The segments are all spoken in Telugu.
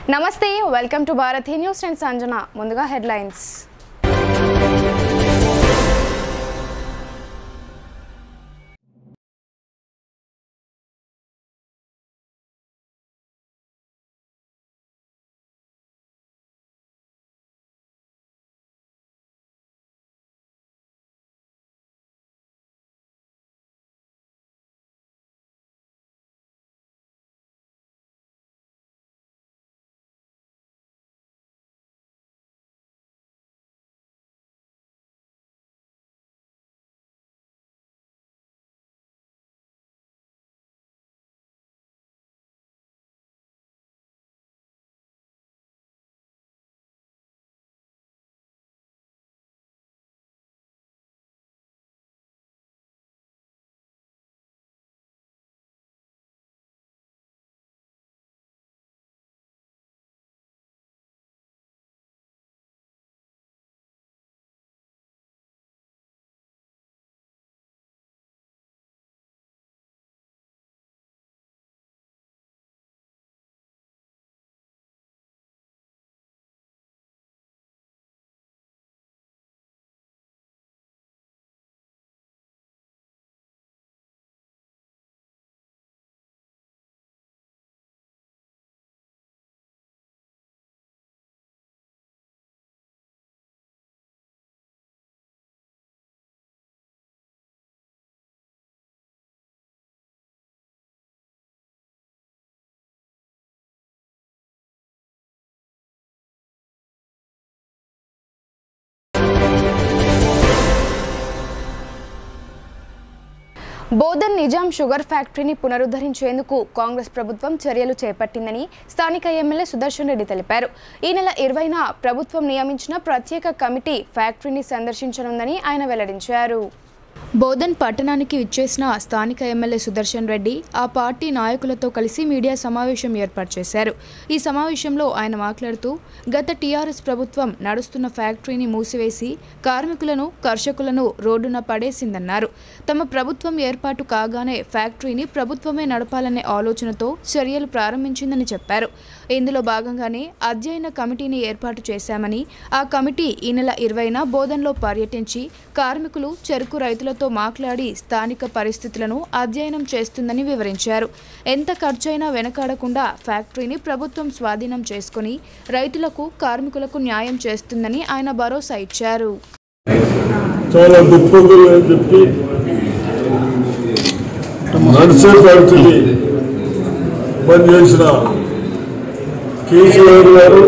నమస్తే వెల్కమ్ టు భారతీ న్యూస్ నేను సంజన ముందుగా హెడ్లైన్స్ బోధన్ నిజాం షుగర్ ఫ్యాక్టరీని పునరుద్ధరించేందుకు కాంగ్రెస్ ప్రభుత్వం చర్యలు చేపట్టిందని స్థానిక ఎమ్మెల్యే సుదర్శన్ రెడ్డి తెలిపారు ఈ నెల ఇరవైన ప్రభుత్వం నియమించిన ప్రత్యేక కమిటీ ఫ్యాక్టరీని సందర్శించనుందని ఆయన వెల్లడించారు బోధన్ పట్టణానికి విచ్చేసిన స్థానిక ఎమ్మెల్యే సుదర్శన్ రెడ్డి ఆ పార్టీ నాయకులతో కలిసి మీడియా సమావేశం ఏర్పాటు చేశారు ఈ సమావేశంలో ఆయన మాట్లాడుతూ గత టీఆర్ఎస్ ప్రభుత్వం నడుస్తున్న ఫ్యాక్టరీని మూసివేసి కార్మికులను కర్షకులను రోడ్డున పడేసిందన్నారు తమ ప్రభుత్వం ఏర్పాటు కాగానే ఫ్యాక్టరీని ప్రభుత్వమే నడపాలనే ఆలోచనతో చర్యలు ప్రారంభించిందని చెప్పారు ఇందులో భాగంగానే అధ్యయన కమిటీని ఏర్పాటు చేశామని ఆ కమిటీ ఈ నెల ఇరవైన బోధన్లో పర్యటించి కార్మికులు చెరుకు రైతులతో మాట్లాడి స్థానిక పరిస్థితులను అధ్యయనం చేస్తుందని వివరించారు ఎంత ఖర్చైనా వెనకాడకుండా ఫ్యాక్టరీని ప్రభుత్వం స్వాధీనం చేసుకుని రైతులకు కార్మికులకు న్యాయం చేస్తుందని ఆయన భరోసా ఇచ్చారు చాలా గొప్పగా అని చెప్పి నర్సే ఫ్యాక్టరీ పనిచేసిన కేసీఆర్ గారు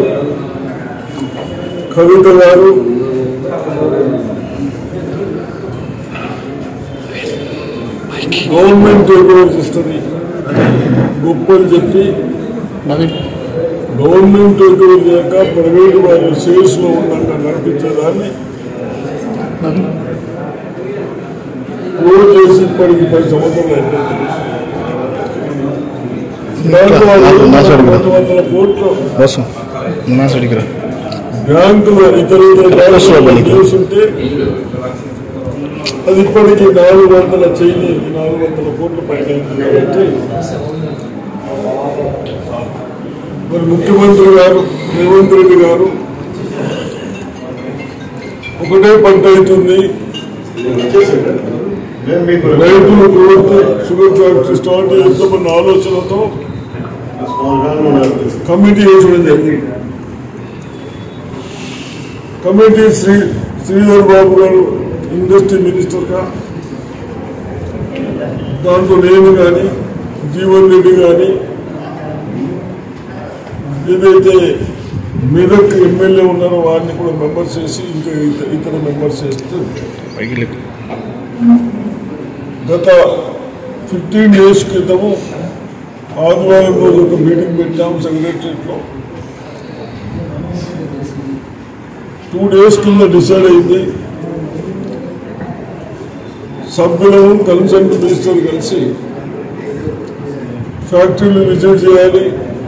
కవిత గారు గవర్నమెంట్ ఉపయోగిస్తుంది గొప్పని చెప్పి గవర్నమెంట్ టేక్ చేయక ప్రైవేట్ వాళ్ళు సేల్స్ లో ఉన్నట్టు నడిపించేదాన్ని ఓటు చేసి ఇప్పటికి పది సంవత్సరాలు అయిపోయింది దాంట్లో వాళ్ళు నా సైడ్ కూడా. రెండు వందల కోట్లు బస్ నా సైడ్కి రా బ్యాంకులు ఇతర ఇతర బస్సులో బ్యాంకులు పనికి. చేస్తుంటే అది ఇప్పటికీ నాలుగు వందల చెయ్యి నాలుగు వందల కోట్ల పైన అయింది కాబట్టి మరి ముఖ్యమంత్రి గారు రేవంత్ రెడ్డి గారు ఒకటే పంట అవుతుంది రైతులు పూర్తి షుగర్ ఫ్యాక్టరీ స్టార్ట్ చేస్తామన్న ఆలోచనతో కమిటీ వేసడం జరిగింది కమిటీ శ్రీ శ్రీధర్ బాబు గారు ఇండస్ట్రీ మినిస్టర్గా దాంట్లో నేను కానీ జీవన్ రెడ్డి కానీ ఏదైతే మెదక్ ఎమ్మెల్యే ఉన్నారో వారిని కూడా మెంబర్స్ చేసి ఇంకా ఇత- ఇతర మెంబర్స్ చేస్తూ పైకి లేకు గత ఫిఫ్టీన్ డేస్ క్రితము ఆదివారం రోజు ఒక మీటింగ్ పెట్టాము సెక్రటరియట్లో టూ డేస్ కింద డిసైడ్ అయింది సభ్యులను కన్సల్ట్ మినిస్టర్ కలిసి ఫ్యాక్టరీలు విజిట్ చేయాలి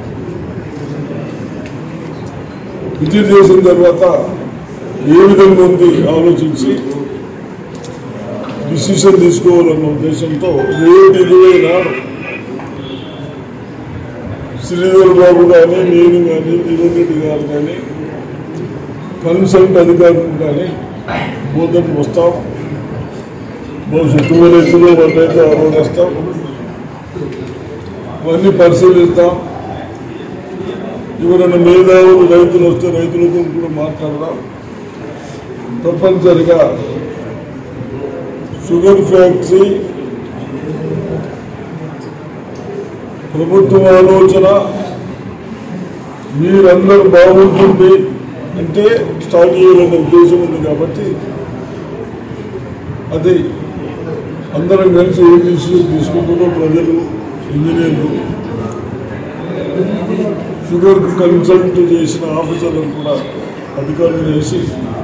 విజిట్ చేసిన తర్వాత ఏ విధంగా ఉంది ఆలోచించి డిసిషన్ తీసుకోవాలన్న ఉద్దేశంతో రేపు ఇరవై నాడు శ్రీధర్ బాబు కానీ నేను కానీ కిరణ్ రెడ్డి గారు కానీ కన్సల్ట్ అధికారులు కానీ బోధన వస్తాం భవిష్యత్తు రైతులు వాళ్ళైతే ఆరోగిస్తాం ఇవన్నీ పరిశీలిస్తాం ఎవరైనా మేధావులు రైతులు వస్తే రైతులతో కూడా మాట్లాడదాం తప్పనిసరిగా షుగర్ ఫ్యాక్టరీ ప్రభుత్వం ఆలోచన మీరందరూ బాగుంటుంది అంటే స్టార్ట్ చేయాలనే ఉద్దేశం ఉంది కాబట్టి అది అందరం కలిసి ఏ డిసిషన్ తీసుకుంటున్నారో ప్రజలు ఇంజనీర్లు షుగర్ కన్సల్ట్ చేసిన ఆఫీసర్లను కూడా అధికారులు చేసి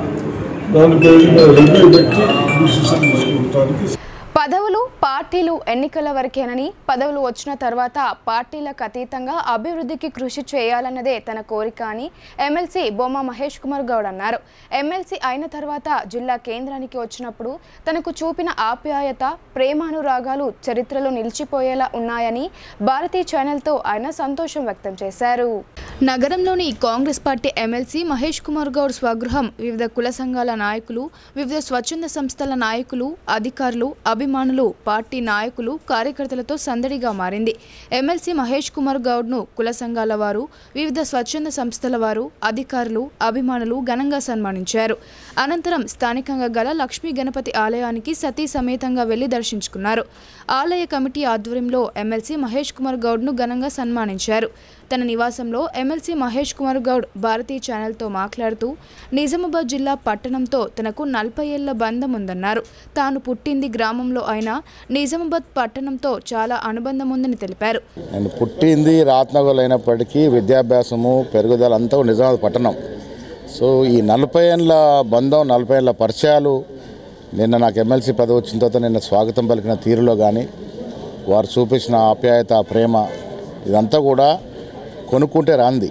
దానిపై రివ్యూ పెట్టి డిసిషన్ తీసుకుంటానికి పదవులు పార్టీలు ఎన్నికల వరకేనని పదవులు వచ్చిన తర్వాత పార్టీలకు అతీతంగా అభివృద్ధికి కృషి చేయాలన్నదే తన కోరిక అని ఎమ్మెల్సీ బొమ్మ మహేష్ కుమార్ గౌడ్ అన్నారు ఎమ్మెల్సీ అయిన తర్వాత జిల్లా కేంద్రానికి వచ్చినప్పుడు తనకు చూపిన ఆప్యాయత ప్రేమానురాగాలు చరిత్రలో నిలిచిపోయేలా ఉన్నాయని భారతీ ఛానల్తో ఆయన సంతోషం వ్యక్తం చేశారు నగరంలోని కాంగ్రెస్ పార్టీ ఎమ్మెల్సీ మహేష్ కుమార్ గౌడ్ స్వగృహం వివిధ కుల సంఘాల నాయకులు వివిధ స్వచ్ఛంద సంస్థల నాయకులు అధికారులు అభిమానులు పార్టీ నాయకులు కార్యకర్తలతో సందడిగా మారింది ఎమ్మెల్సీ మహేష్ కుమార్ గౌడ్ను కుల సంఘాల వారు వివిధ స్వచ్ఛంద సంస్థల వారు అధికారులు అభిమానులు ఘనంగా సన్మానించారు అనంతరం స్థానికంగా గల లక్ష్మీ గణపతి ఆలయానికి సతీ సమేతంగా వెళ్లి దర్శించుకున్నారు ఆలయ కమిటీ ఆధ్వర్యంలో ఎమ్మెల్సీ మహేష్ కుమార్ గౌడ్ను ఘనంగా సన్మానించారు తన నివాసంలో ఎమ్మెల్సీ మహేష్ కుమార్ గౌడ్ భారతీ ఛానల్తో మాట్లాడుతూ నిజామాబాద్ జిల్లా పట్టణంతో తనకు నలభై ఏళ్ల బంధం ఉందన్నారు తాను పుట్టింది గ్రామంలో అయినా నిజామాబాద్ పట్టణంతో చాలా అనుబంధం ఉందని తెలిపారు నేను పుట్టింది రాత్నగర్ అయినప్పటికీ విద్యాభ్యాసము పెరుగుదల అంతా కూడా నిజామాబాద్ పట్టణం సో ఈ నలభై ఏళ్ళ బంధం నలభై ఏళ్ళ పరిచయాలు నిన్న నాకు ఎమ్మెల్సీ పదవి వచ్చిన తర్వాత నిన్న స్వాగతం పలికిన తీరులో కానీ వారు చూపించిన ఆప్యాయత ప్రేమ ఇదంతా కూడా కొనుక్కుంటే రాంది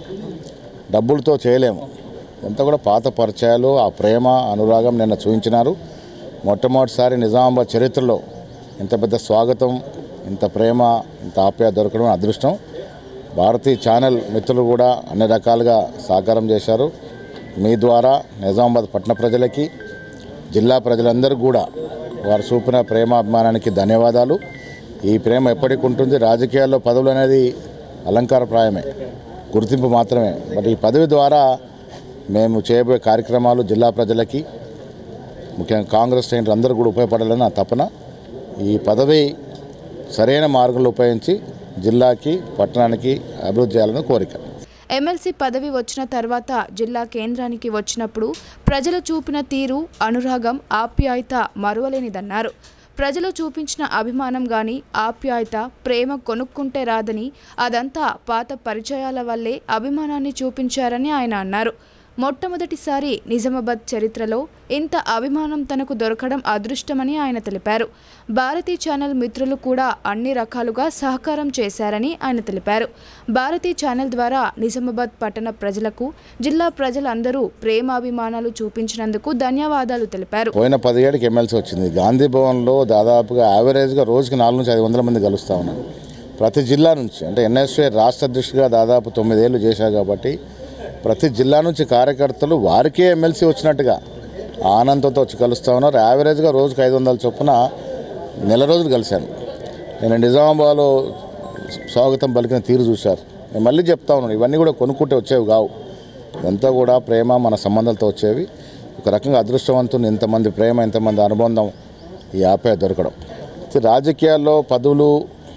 డబ్బులతో చేయలేము ఇదంతా కూడా పాత పరిచయాలు ఆ ప్రేమ అనురాగం నిన్న చూపించినారు మొట్టమొదటిసారి నిజామాబాద్ చరిత్రలో ఇంత పెద్ద స్వాగతం ఇంత ప్రేమ ఇంత ఆప్యాయత దొరకడం అదృష్టం భారతీయ ఛానల్ మిత్రులు కూడా అన్ని రకాలుగా సహకారం చేశారు మీ ద్వారా నిజామాబాద్ పట్టణ ప్రజలకి జిల్లా ప్రజలందరికీ కూడా వారు చూపిన ప్రేమాభిమానానికి ధన్యవాదాలు ఈ ప్రేమ ఎప్పటికి ఉంటుంది రాజకీయాల్లో పదవులు అనేది అలంకారప్రాయమే గుర్తింపు మాత్రమే బట్ ఈ పదవి ద్వారా మేము చేయబోయే కార్యక్రమాలు జిల్లా ప్రజలకి ముఖ్యంగా కాంగ్రెస్ శ్రేణులు అందరూ కూడా ఉపయోగపడాలని నా తపన ఈ పదవి సరైన మార్గంలో ఉపయోగించి జిల్లాకి పట్టణానికి అభివృద్ధి చేయాలని కోరిక ఎమ్మెల్సీ పదవి వచ్చిన తర్వాత జిల్లా కేంద్రానికి వచ్చినప్పుడు ప్రజలు చూపిన తీరు అనురాగం ఆప్యాయత మరువలేనిదన్నారు ప్రజలు చూపించిన అభిమానం గాని ఆప్యాయత ప్రేమ కొనుక్కుంటే రాదని అదంతా పాత పరిచయాల వల్లే అభిమానాన్ని చూపించారని ఆయన అన్నారు మొట్టమొదటిసారి నిజామాబాద్ చరిత్రలో ఇంత అభిమానం తనకు దొరకడం అదృష్టమని ఆయన తెలిపారు భారతీ ఛానల్ మిత్రులు కూడా అన్ని రకాలుగా సహకారం చేశారని ఆయన తెలిపారు భారతీ ఛానల్ ద్వారా నిజామాబాద్ పట్టణ ప్రజలకు జిల్లా ప్రజలందరూ ప్రేమాభిమానాలు చూపించినందుకు ధన్యవాదాలు తెలిపారు పోయిన పదిహేడుకి ఎమ్మెల్సీ వచ్చింది గాంధీ భవన్లో దాదాపుగా యావరేజ్గా రోజుకి నాలుగు నుంచి ఐదు వందల మంది కలుస్తూ ఉన్నాను ప్రతి జిల్లా నుంచి అంటే ఎన్ఎస్ఏ రాష్ట్ర అధ్యక్షుడిగా దాదాపు తొమ్మిదేళ్ళు చేశారు కాబట్టి ప్రతి జిల్లా నుంచి కార్యకర్తలు వారికే ఎమ్మెల్సీ వచ్చినట్టుగా ఆనందంతో వచ్చి కలుస్తూ ఉన్నారు యావరేజ్గా రోజుకి ఐదు వందల చొప్పున నెల రోజులు కలిశాను నేను నిజామాబాద్లో స్వాగతం పలికిన తీరు చూశారు నేను మళ్ళీ చెప్తా ఉన్నాను ఇవన్నీ కూడా కొనుక్కుంటే వచ్చేవి కావు ఇదంతా కూడా ప్రేమ మన సంబంధాలతో వచ్చేవి ఒక రకంగా అదృష్టవంతుని ఇంతమంది ప్రేమ ఇంతమంది అనుబంధం ఈ ఆపే దొరకడం అయితే రాజకీయాల్లో పదవులు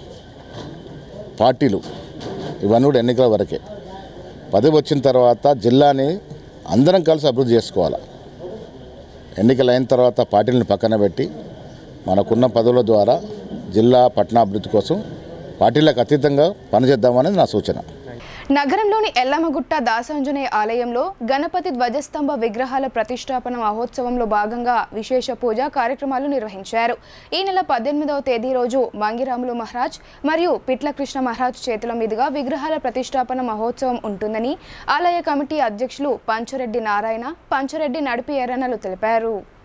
పార్టీలు ఇవన్నీ కూడా ఎన్నికల వరకే పదవి వచ్చిన తర్వాత జిల్లాని అందరం కలిసి అభివృద్ధి చేసుకోవాలి ఎన్నికలు అయిన తర్వాత పార్టీలను పక్కన పెట్టి మనకున్న పదవుల ద్వారా జిల్లా పట్టణాభివృద్ధి కోసం పార్టీలకు అతీతంగా పనిచేద్దామనేది నా సూచన నగరంలోని ఎల్లమ్మగుట్ట దాసాంజనేయ ఆలయంలో గణపతి ధ్వజస్తంభ విగ్రహాల ప్రతిష్టాపన మహోత్సవంలో భాగంగా విశేష పూజ కార్యక్రమాలు నిర్వహించారు ఈ నెల పద్దెనిమిదవ తేదీ రోజు మంగిరాములు మహారాజ్ మరియు పిట్ల కృష్ణ మహారాజ్ చేతుల మీదుగా విగ్రహాల ప్రతిష్టాపన మహోత్సవం ఉంటుందని ఆలయ కమిటీ అధ్యక్షులు పంచరెడ్డి నారాయణ పంచరెడ్డి నడిపి ఎర్రనలు తెలిపారు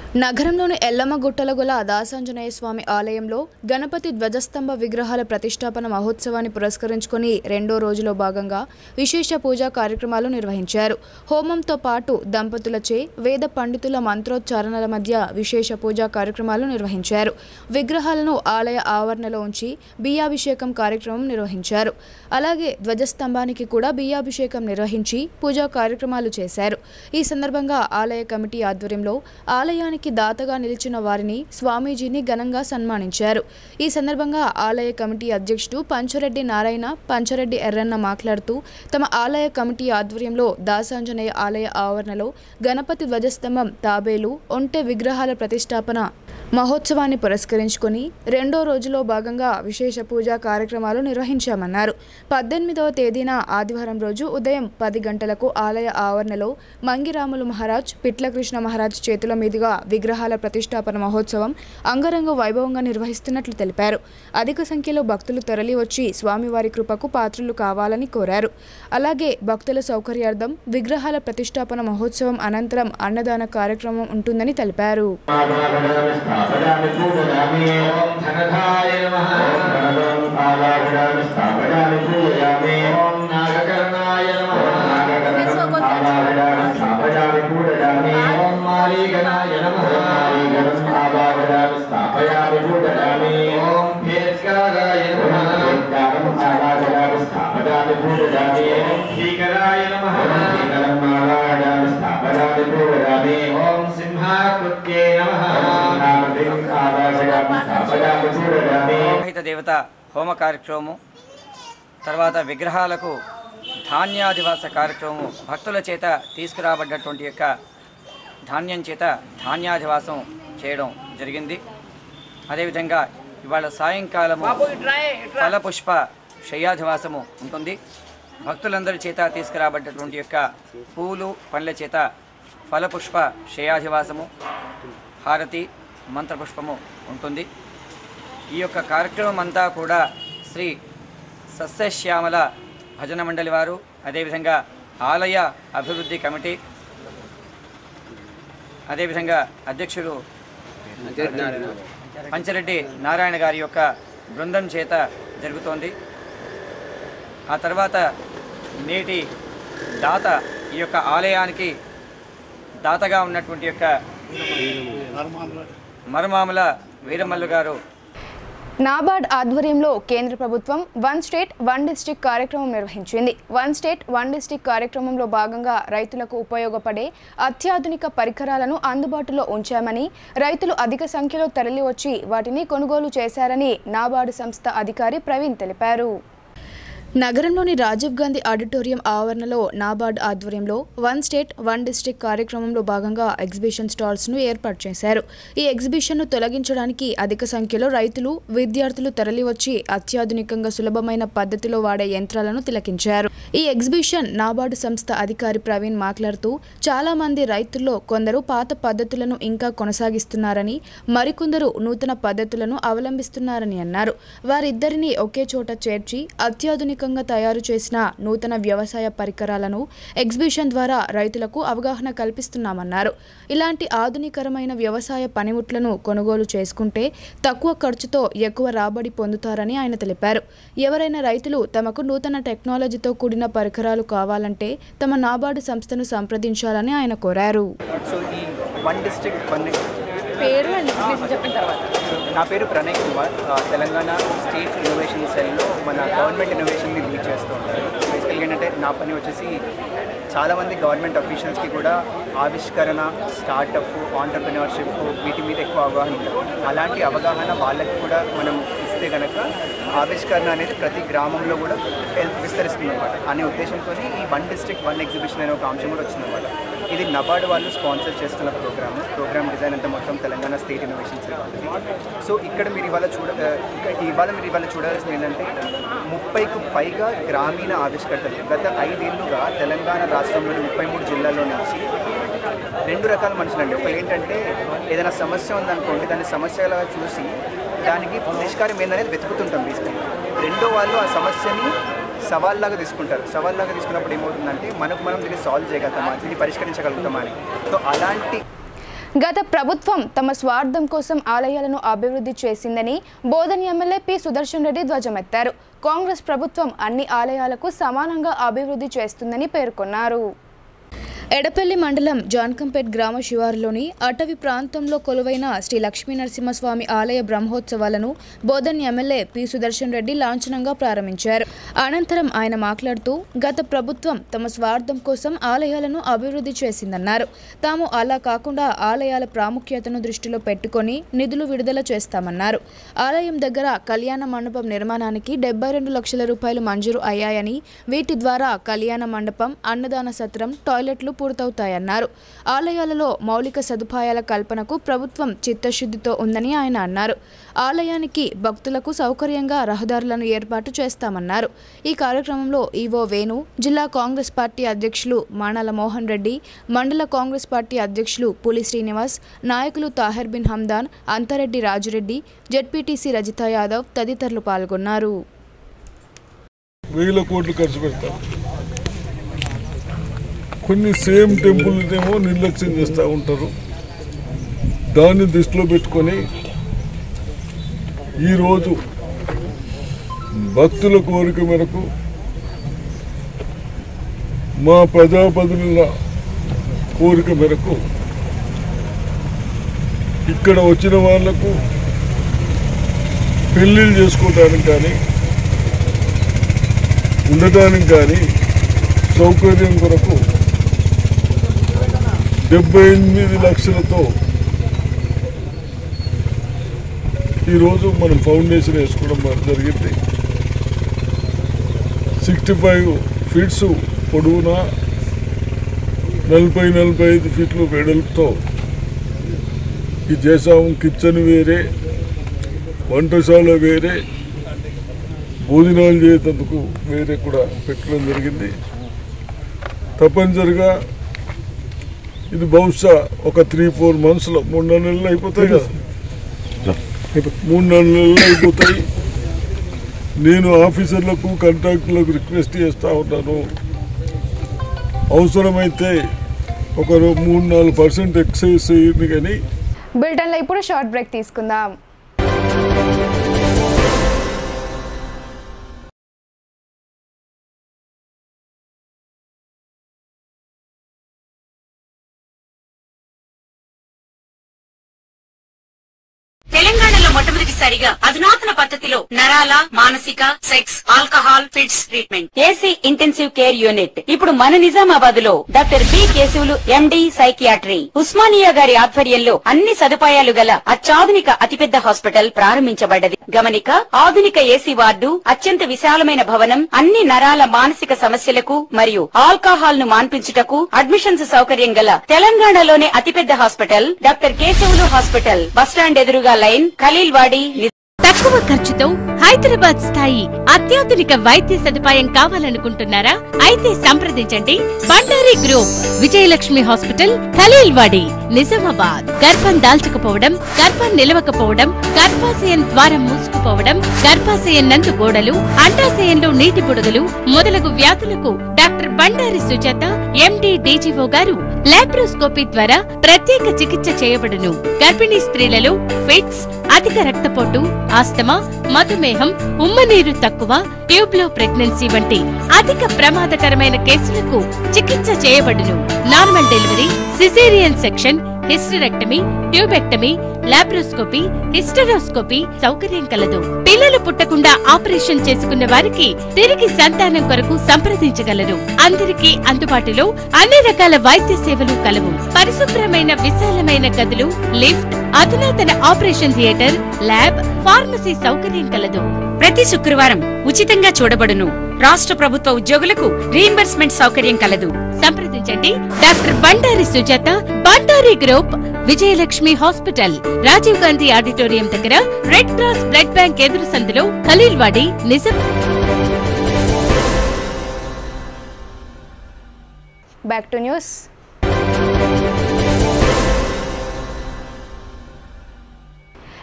నగరంలోని ఎల్లమ్మ గుట్టల గల దాసాంజనేయ స్వామి ఆలయంలో గణపతి ధ్వజస్తంభ విగ్రహాల ప్రతిష్టాపన మహోత్సవాన్ని పురస్కరించుకొని రెండో రోజులో భాగంగా విశేష పూజా కార్యక్రమాలు నిర్వహించారు హోమంతో పాటు దంపతులచే వేద పండితుల మంత్రోచ్చారణల మధ్య విశేష పూజా కార్యక్రమాలు నిర్వహించారు విగ్రహాలను ఆలయ ఆవరణలో ఉంచి బియ్యాభిషేకం కార్యక్రమం నిర్వహించారు అలాగే ధ్వజస్తంభానికి కూడా బియ్యాభిషేకం నిర్వహించి పూజా కార్యక్రమాలు చేశారు ఈ సందర్భంగా ఆలయ కమిటీ ఆధ్వర్యంలో ఆలయానికి దాతగా నిలిచిన వారిని స్వామీజీని ఘనంగా సన్మానించారు ఈ సందర్భంగా ఆలయ కమిటీ అధ్యక్షుడు పంచరెడ్డి నారాయణ పంచరెడ్డి ఎర్రన్న మాట్లాడుతూ తమ ఆలయ కమిటీ ఆధ్వర్యంలో దాసాంజనేయ ఆలయ ఆవరణలో గణపతి ధ్వజస్తంభం తాబేలు ఒంటె విగ్రహాల ప్రతిష్టాపన మహోత్సవాన్ని పురస్కరించుకొని రెండో రోజులో భాగంగా విశేష పూజా కార్యక్రమాలు నిర్వహించామన్నారు పద్దెనిమిదవ తేదీన ఆదివారం రోజు ఉదయం పది గంటలకు ఆలయ ఆవరణలో మంగిరాములు మహారాజ్ పిట్లకృష్ణ మహారాజ్ చేతుల మీదుగా విగ్రహాల ప్రతిష్టాపన మహోత్సవం అంగరంగ వైభవంగా నిర్వహిస్తున్నట్లు తెలిపారు అధిక సంఖ్యలో భక్తులు తరలి వచ్చి స్వామివారి కృపకు పాత్రులు కావాలని కోరారు అలాగే భక్తుల సౌకర్యార్థం విగ్రహాల ప్రతిష్టాపన మహోత్సవం అనంతరం అన్నదాన కార్యక్రమం ఉంటుందని తెలిపారు स्थापयामि पूजयामि ॐ धनधाय नमः ॐ धनदां स्थापयामि पूजयामि ॐ नागकर्णाय नमः नागकर्णं स्थापयामि पूजयामि ॐ मारीगणाय नमः मारीगणं आवाहयामि स्थापयामि पूजयामि ॐ भेत्काराय नमः भेत्कारम् आवाहयामि स्थापयामि पूजयामि ॐ भीकराय नमः भीकरम् आवाहयामि स्थापयामि पूजयामि ॐ सिंहाकृत्ये नमः सिंहाकृतिम् आवाहयामि स्थापयामि पूजयामि రహిత దేవత హోమ కార్యక్రమము తర్వాత విగ్రహాలకు ధాన్యాదివాస కార్యక్రమము భక్తుల చేత తీసుకురాబడ్డటువంటి యొక్క ధాన్యం చేత ధాన్యాదివాసం చేయడం జరిగింది అదేవిధంగా ఇవాళ సాయంకాలము ఫలపుష్ప శయ్యాధివాసము ఉంటుంది భక్తులందరి చేత తీసుకురాబడ్డటువంటి యొక్క పూలు పండ్ల చేత ఫలపుష్ప శయాధివాసము హారతి మంత్రపుష్పము ఉంటుంది ఈ యొక్క కార్యక్రమం అంతా కూడా శ్రీ సస్యశ్యామల భజన మండలి వారు అదేవిధంగా ఆలయ అభివృద్ధి కమిటీ అదేవిధంగా అధ్యక్షుడు పంచరెడ్డి నారాయణ గారి యొక్క బృందం చేత జరుగుతోంది ఆ తర్వాత నేటి దాత ఈ యొక్క ఆలయానికి దాతగా ఉన్నటువంటి యొక్క మరమాముల వీరమల్లు గారు నాబార్డ్ ఆధ్వర్యంలో కేంద్ర ప్రభుత్వం వన్ స్టేట్ వన్ డిస్టిక్ కార్యక్రమం నిర్వహించింది వన్ స్టేట్ వన్ డిస్టిక్ కార్యక్రమంలో భాగంగా రైతులకు ఉపయోగపడే అత్యాధునిక పరికరాలను అందుబాటులో ఉంచామని రైతులు అధిక సంఖ్యలో తరలివచ్చి వాటిని కొనుగోలు చేశారని నాబార్డు సంస్థ అధికారి ప్రవీణ్ తెలిపారు నగరంలోని రాజీవ్ గాంధీ ఆడిటోరియం ఆవరణలో నాబార్డ్ ఆధ్వర్యంలో వన్ స్టేట్ వన్ డిస్ట్రిక్ట్ కార్యక్రమంలో భాగంగా ఎగ్జిబిషన్ స్టాల్స్ను ఏర్పాటు చేశారు ఈ ఎగ్జిబిషన్ను తొలగించడానికి అధిక సంఖ్యలో రైతులు విద్యార్థులు తరలివచ్చి అత్యాధునికంగా సులభమైన పద్ధతిలో వాడే యంత్రాలను తిలకించారు ఈ ఎగ్జిబిషన్ నాబార్డు సంస్థ అధికారి ప్రవీణ్ మాట్లాడుతూ చాలా మంది రైతుల్లో కొందరు పాత పద్ధతులను ఇంకా కొనసాగిస్తున్నారని మరికొందరు నూతన పద్ధతులను అవలంబిస్తున్నారని అన్నారు వారిద్దరిని ఒకే చోట చేర్చి అత్యాధునికంగా తయారు చేసిన నూతన వ్యవసాయ పరికరాలను ఎగ్జిబిషన్ ద్వారా రైతులకు అవగాహన కల్పిస్తున్నామన్నారు ఇలాంటి ఆధునికరమైన వ్యవసాయ పనిముట్లను కొనుగోలు చేసుకుంటే తక్కువ ఖర్చుతో ఎక్కువ రాబడి పొందుతారని ఆయన తెలిపారు ఎవరైనా రైతులు తమకు నూతన టెక్నాలజీతో కూడిన పరికరాలు కావాలంటే తమ నాబార్డు సంస్థను సంప్రదించాలని ఆయన కోరారు సో ఈ వన్ డిస్ట్రిక్ట్ వన్ పేరు అండ్ చెప్పిన తర్వాత నా పేరు ప్రణయ్ కుమార్ ఆ, తెలంగాణ స్టేట్ ఇన్నోవేషన్ సెల్లో మన గవర్నమెంట్ ఇన్నోవేషన్ని లీడ్ చేస్తూ ఉంటారు బేసికల్గా ఏంటంటే నా పని వచ్చేసి చాలామంది గవర్నమెంట్ అఫీషియల్స్కి కూడా ఆవిష్కరణ స్టార్టప్ ఆంటర్ప్రినర్షిప్ వీటి మీద ఎక్కువ అవగాహన ఉంటుంది అలాంటి అవగాహన వాళ్ళకి కూడా మనం ఇస్తే కనుక ఆవిష్కరణ అనేది ప్రతి గ్రామంలో కూడా విస్తరిస్తుంది అనమాట అనే ఉద్దేశంతో ఈ వన్ డిస్ట్రిక్ట్ వన్ ఎగ్జిబిషన్ అనే ఒక అంశం కూడా వచ్చిందన్నమాట ఇది నబార్డ్ వాళ్ళు స్పాన్సర్ చేస్తున్న ప్రోగ్రామ్ ప్రోగ్రామ్ డిజైన్ అంతా మొత్తం తెలంగాణ స్టేట్ ఇన్నోవేషన్ సెల్ వాళ్ళది సో ఇక్కడ మీరు ఇవాళ చూడ ఇక్కడ ఇవాళ మీరు ఇవాళ చూడాల్సింది ఏంటంటే ముప్పైకు పైగా గ్రామీణ ఆవిష్కర్తలు గత ఐదేళ్లుగా తెలంగాణ రాష్ట్రంలోని ముప్పై మూడు జిల్లాల్లో నుంచి రెండు రకాల మనుషులండి ఒకరు ఏంటంటే ఏదైనా సమస్య ఉందనుకోండి దాన్ని సమస్యగా చూసి దానికి పరిష్కారం ఏందనేది వెతుకుతుంటాం బేసికల్గా రెండో వాళ్ళు ఆ సమస్యని సవాల్లాగా తీసుకుంటారు సవాల్లాగా తీసుకున్నప్పుడు ఏమవుతుందంటే మనకు మనం దీన్ని సాల్వ్ చేయగలుగుతామా దీన్ని పరిష్కరించగలుగుతామా అని సో అలాంటి గత ప్రభుత్వం తమ స్వార్థం కోసం ఆలయాలను అభివృద్ధి చేసిందని బోధన్ ఎమ్మెల్యే పి సుదర్శన్ రెడ్డి ధ్వజమెత్తారు కాంగ్రెస్ ప్రభుత్వం అన్ని ఆలయాలకు సమానంగా అభివృద్ధి చేస్తుందని పేర్కొన్నారు ఎడపల్లి మండలం జాన్కంపేట్ గ్రామ శివారులోని అటవీ ప్రాంతంలో కొలువైన శ్రీ లక్ష్మీ నరసింహస్వామి ఆలయ బ్రహ్మోత్సవాలను బోధన్ ఎమ్మెల్యే పి సుదర్శన్ రెడ్డి లాంఛనంగా ప్రారంభించారు అనంతరం ఆయన మాట్లాడుతూ గత ప్రభుత్వం తమ స్వార్థం కోసం ఆలయాలను అభివృద్ధి చేసిందన్నారు తాము అలా కాకుండా ఆలయాల ప్రాముఖ్యతను దృష్టిలో పెట్టుకొని నిధులు విడుదల చేస్తామన్నారు ఆలయం దగ్గర కళ్యాణ మండపం నిర్మాణానికి డెబ్బై రెండు లక్షల రూపాయలు మంజూరు అయ్యాయని వీటి ద్వారా కళ్యాణ మండపం అన్నదాన సత్రం టాయిలెట్లు పూర్తవుతాయన్నారు ఆలయాలలో మౌలిక సదుపాయాల కల్పనకు ప్రభుత్వం చిత్తశుద్ధితో ఉందని ఆయన అన్నారు ఆలయానికి భక్తులకు సౌకర్యంగా రహదారులను ఏర్పాటు చేస్తామన్నారు ఈ కార్యక్రమంలో ఈవో వేణు జిల్లా కాంగ్రెస్ పార్టీ అధ్యక్షులు మాణాల మోహన్ రెడ్డి మండల కాంగ్రెస్ పార్టీ అధ్యక్షులు పులి శ్రీనివాస్ నాయకులు తాహెర్ బిన్ హమ్దాన్ అంతారెడ్డి రాజురెడ్డి జెడ్పీటీసీ రజిత యాదవ్ తదితరులు పాల్గొన్నారు వేల కోట్లు ఖర్చు పెడతారు కొన్ని సేమ్ టెంపుల్ ఏమో నిర్లక్ష్యం చేస్తూ ఉంటారు దాన్ని దృష్టిలో పెట్టుకొని ఈరోజు భక్తుల కోరిక మేరకు మా ప్రజాప్రతినిధుల కోరిక మేరకు ఇక్కడ వచ్చిన వాళ్లకు పెళ్ళిళ్ళు చేసుకోవడానికి కానీ ఉండటానికి కానీ సౌకర్యం కొరకు డెబ్బై ఎనిమిది లక్షలతో ఈరోజు మనం ఫౌండేషన్ వేసుకోవడం మన జరిగింది సిక్స్టీ ఫైవ్ ఫీట్స్ పొడవున నలభై నలభై ఐదు ఫీట్లు వెడల్పుతో ఇది చేసాము కిచెన్ వేరే వంటశాల వేరే భోజనాలు చేసేందుకు వేరే కూడా పెట్టడం జరిగింది తప్పనిసరిగా ఇది బహుశా ఒక త్రీ ఫోర్ మంత్స్లో మూడు నాలుగు నెలలు అయిపోతాయి కదా మూడు నాలుగు నెలలు అయిపోతాయి నేను ఆఫీసర్లకు కాంట్రాక్టర్లకు రిక్వెస్ట్ చేస్తూ ఉన్నాను అవసరమైతే ఒక రో- మూడు నాలుగు పర్సెంట్ ఎక్సైజ్ చేయండి కానీ బిల్టన్లో ఇప్పుడు షార్ట్ బ్రేక్ తీసుకుందాం తెలంగాణలో మొట్టమొదటిసారిగా అధునాతన పద్ధతిలో నరాల మానసిక sex alcohol fits treatment AC intensive care unit ఇప్పుడు మన నిజామాబాద్ లో doctor B Keshavulu MD psychiatry Osmania గారి ఆధ్వర్యంలో అన్ని సదుపాయాలు గల అత్యాధునిక అతిపెద్ద హాస్పిటల్ ప్రారంభించబడ్డది గమనిక ఆధునిక ఏసీ వార్డు అత్యంత విశాలమైన భవనం అన్ని నరాల మానసిక సమస్యలకు మరియు ఆల్కహాల్ ను మాన్పించుటకు అడ్మిషన్స్ సౌకర్యం గల తెలంగాణలోనే అతిపెద్ద hospital doctor Keshavulu hospital bus stand ఎదురుగా లైన్ ఖలీల్ వాడి తక్కువ ఖర్చుతో హైదరాబాద్ స్థాయి అత్యాధునిక వైద్య సదుపాయం కావాలనుకుంటున్నారా అయితే సంప్రదించండి బండారి గ్రూప్ విజయలక్ష్మి హాస్పిటల్ ఖలీల్వాడి నిజామాబాద్ గర్భం దాల్చకపోవడం గర్భం నిలవకపోవడం గర్భాశయం ద్వారం మూసుకుపోవడం గర్భాశయం నందు గోడలు అండాశయంలో నీటి బుడగలు మొదలగు వ్యాధులకు doctor Bandari Sujatha MD DGO గారు లాప్రోస్కోపీ ద్వారా ప్రత్యేక చికిత్స చేయబడును గర్భిణీ స్త్రీలలో ఫిట్స్ అధిక రక్తపోటు ఆస్తమా మధుమేహం ఉమ్మనీరు తక్కువ ట్యూబ్ లో ప్రెగ్నెన్సీ వంటి అధిక ప్రమాదకరమైన కేసులకు చికిత్స చేయబడును normal delivery caesarean section hysterectomy tubectomy laparoscopy hysteroscopy సౌకర్యం కలదు పిల్లలు పుట్టకుండా ఆపరేషన్ చేసుకున్న వారికి తిరిగి సంతానం కొరకు సంప్రదించగలరు అందరికీ అందుబాటులో అన్ని రకాల వైద్య సేవలు కలవు పరిశుభ్రమైన విశాలమైన గదులు లిఫ్ట్ అధునాతన ఆపరేషన్ థియేటర్ ల్యాబ్ ఫార్మసీ సౌకర్యం కలదు ప్రతి శుక్రవారం ఉచితంగా చూడబడును రాష్ట్ర ప్రభుత్వ ఉద్యోగులకు రీయింబర్స్మెంట్ సౌకర్యం కలదు సంప్రదించండి doctor Bandari Sujatha Bandari group Vijayalakshmi hospital Rajiv Gandhi auditorium దగ్గర రెడ్ క్రాస్ బ్లడ్ బ్యాంక్ ఎదురు సందులో ఖలీల్వాడి నిజం బ్యాక్ టు న్యూస్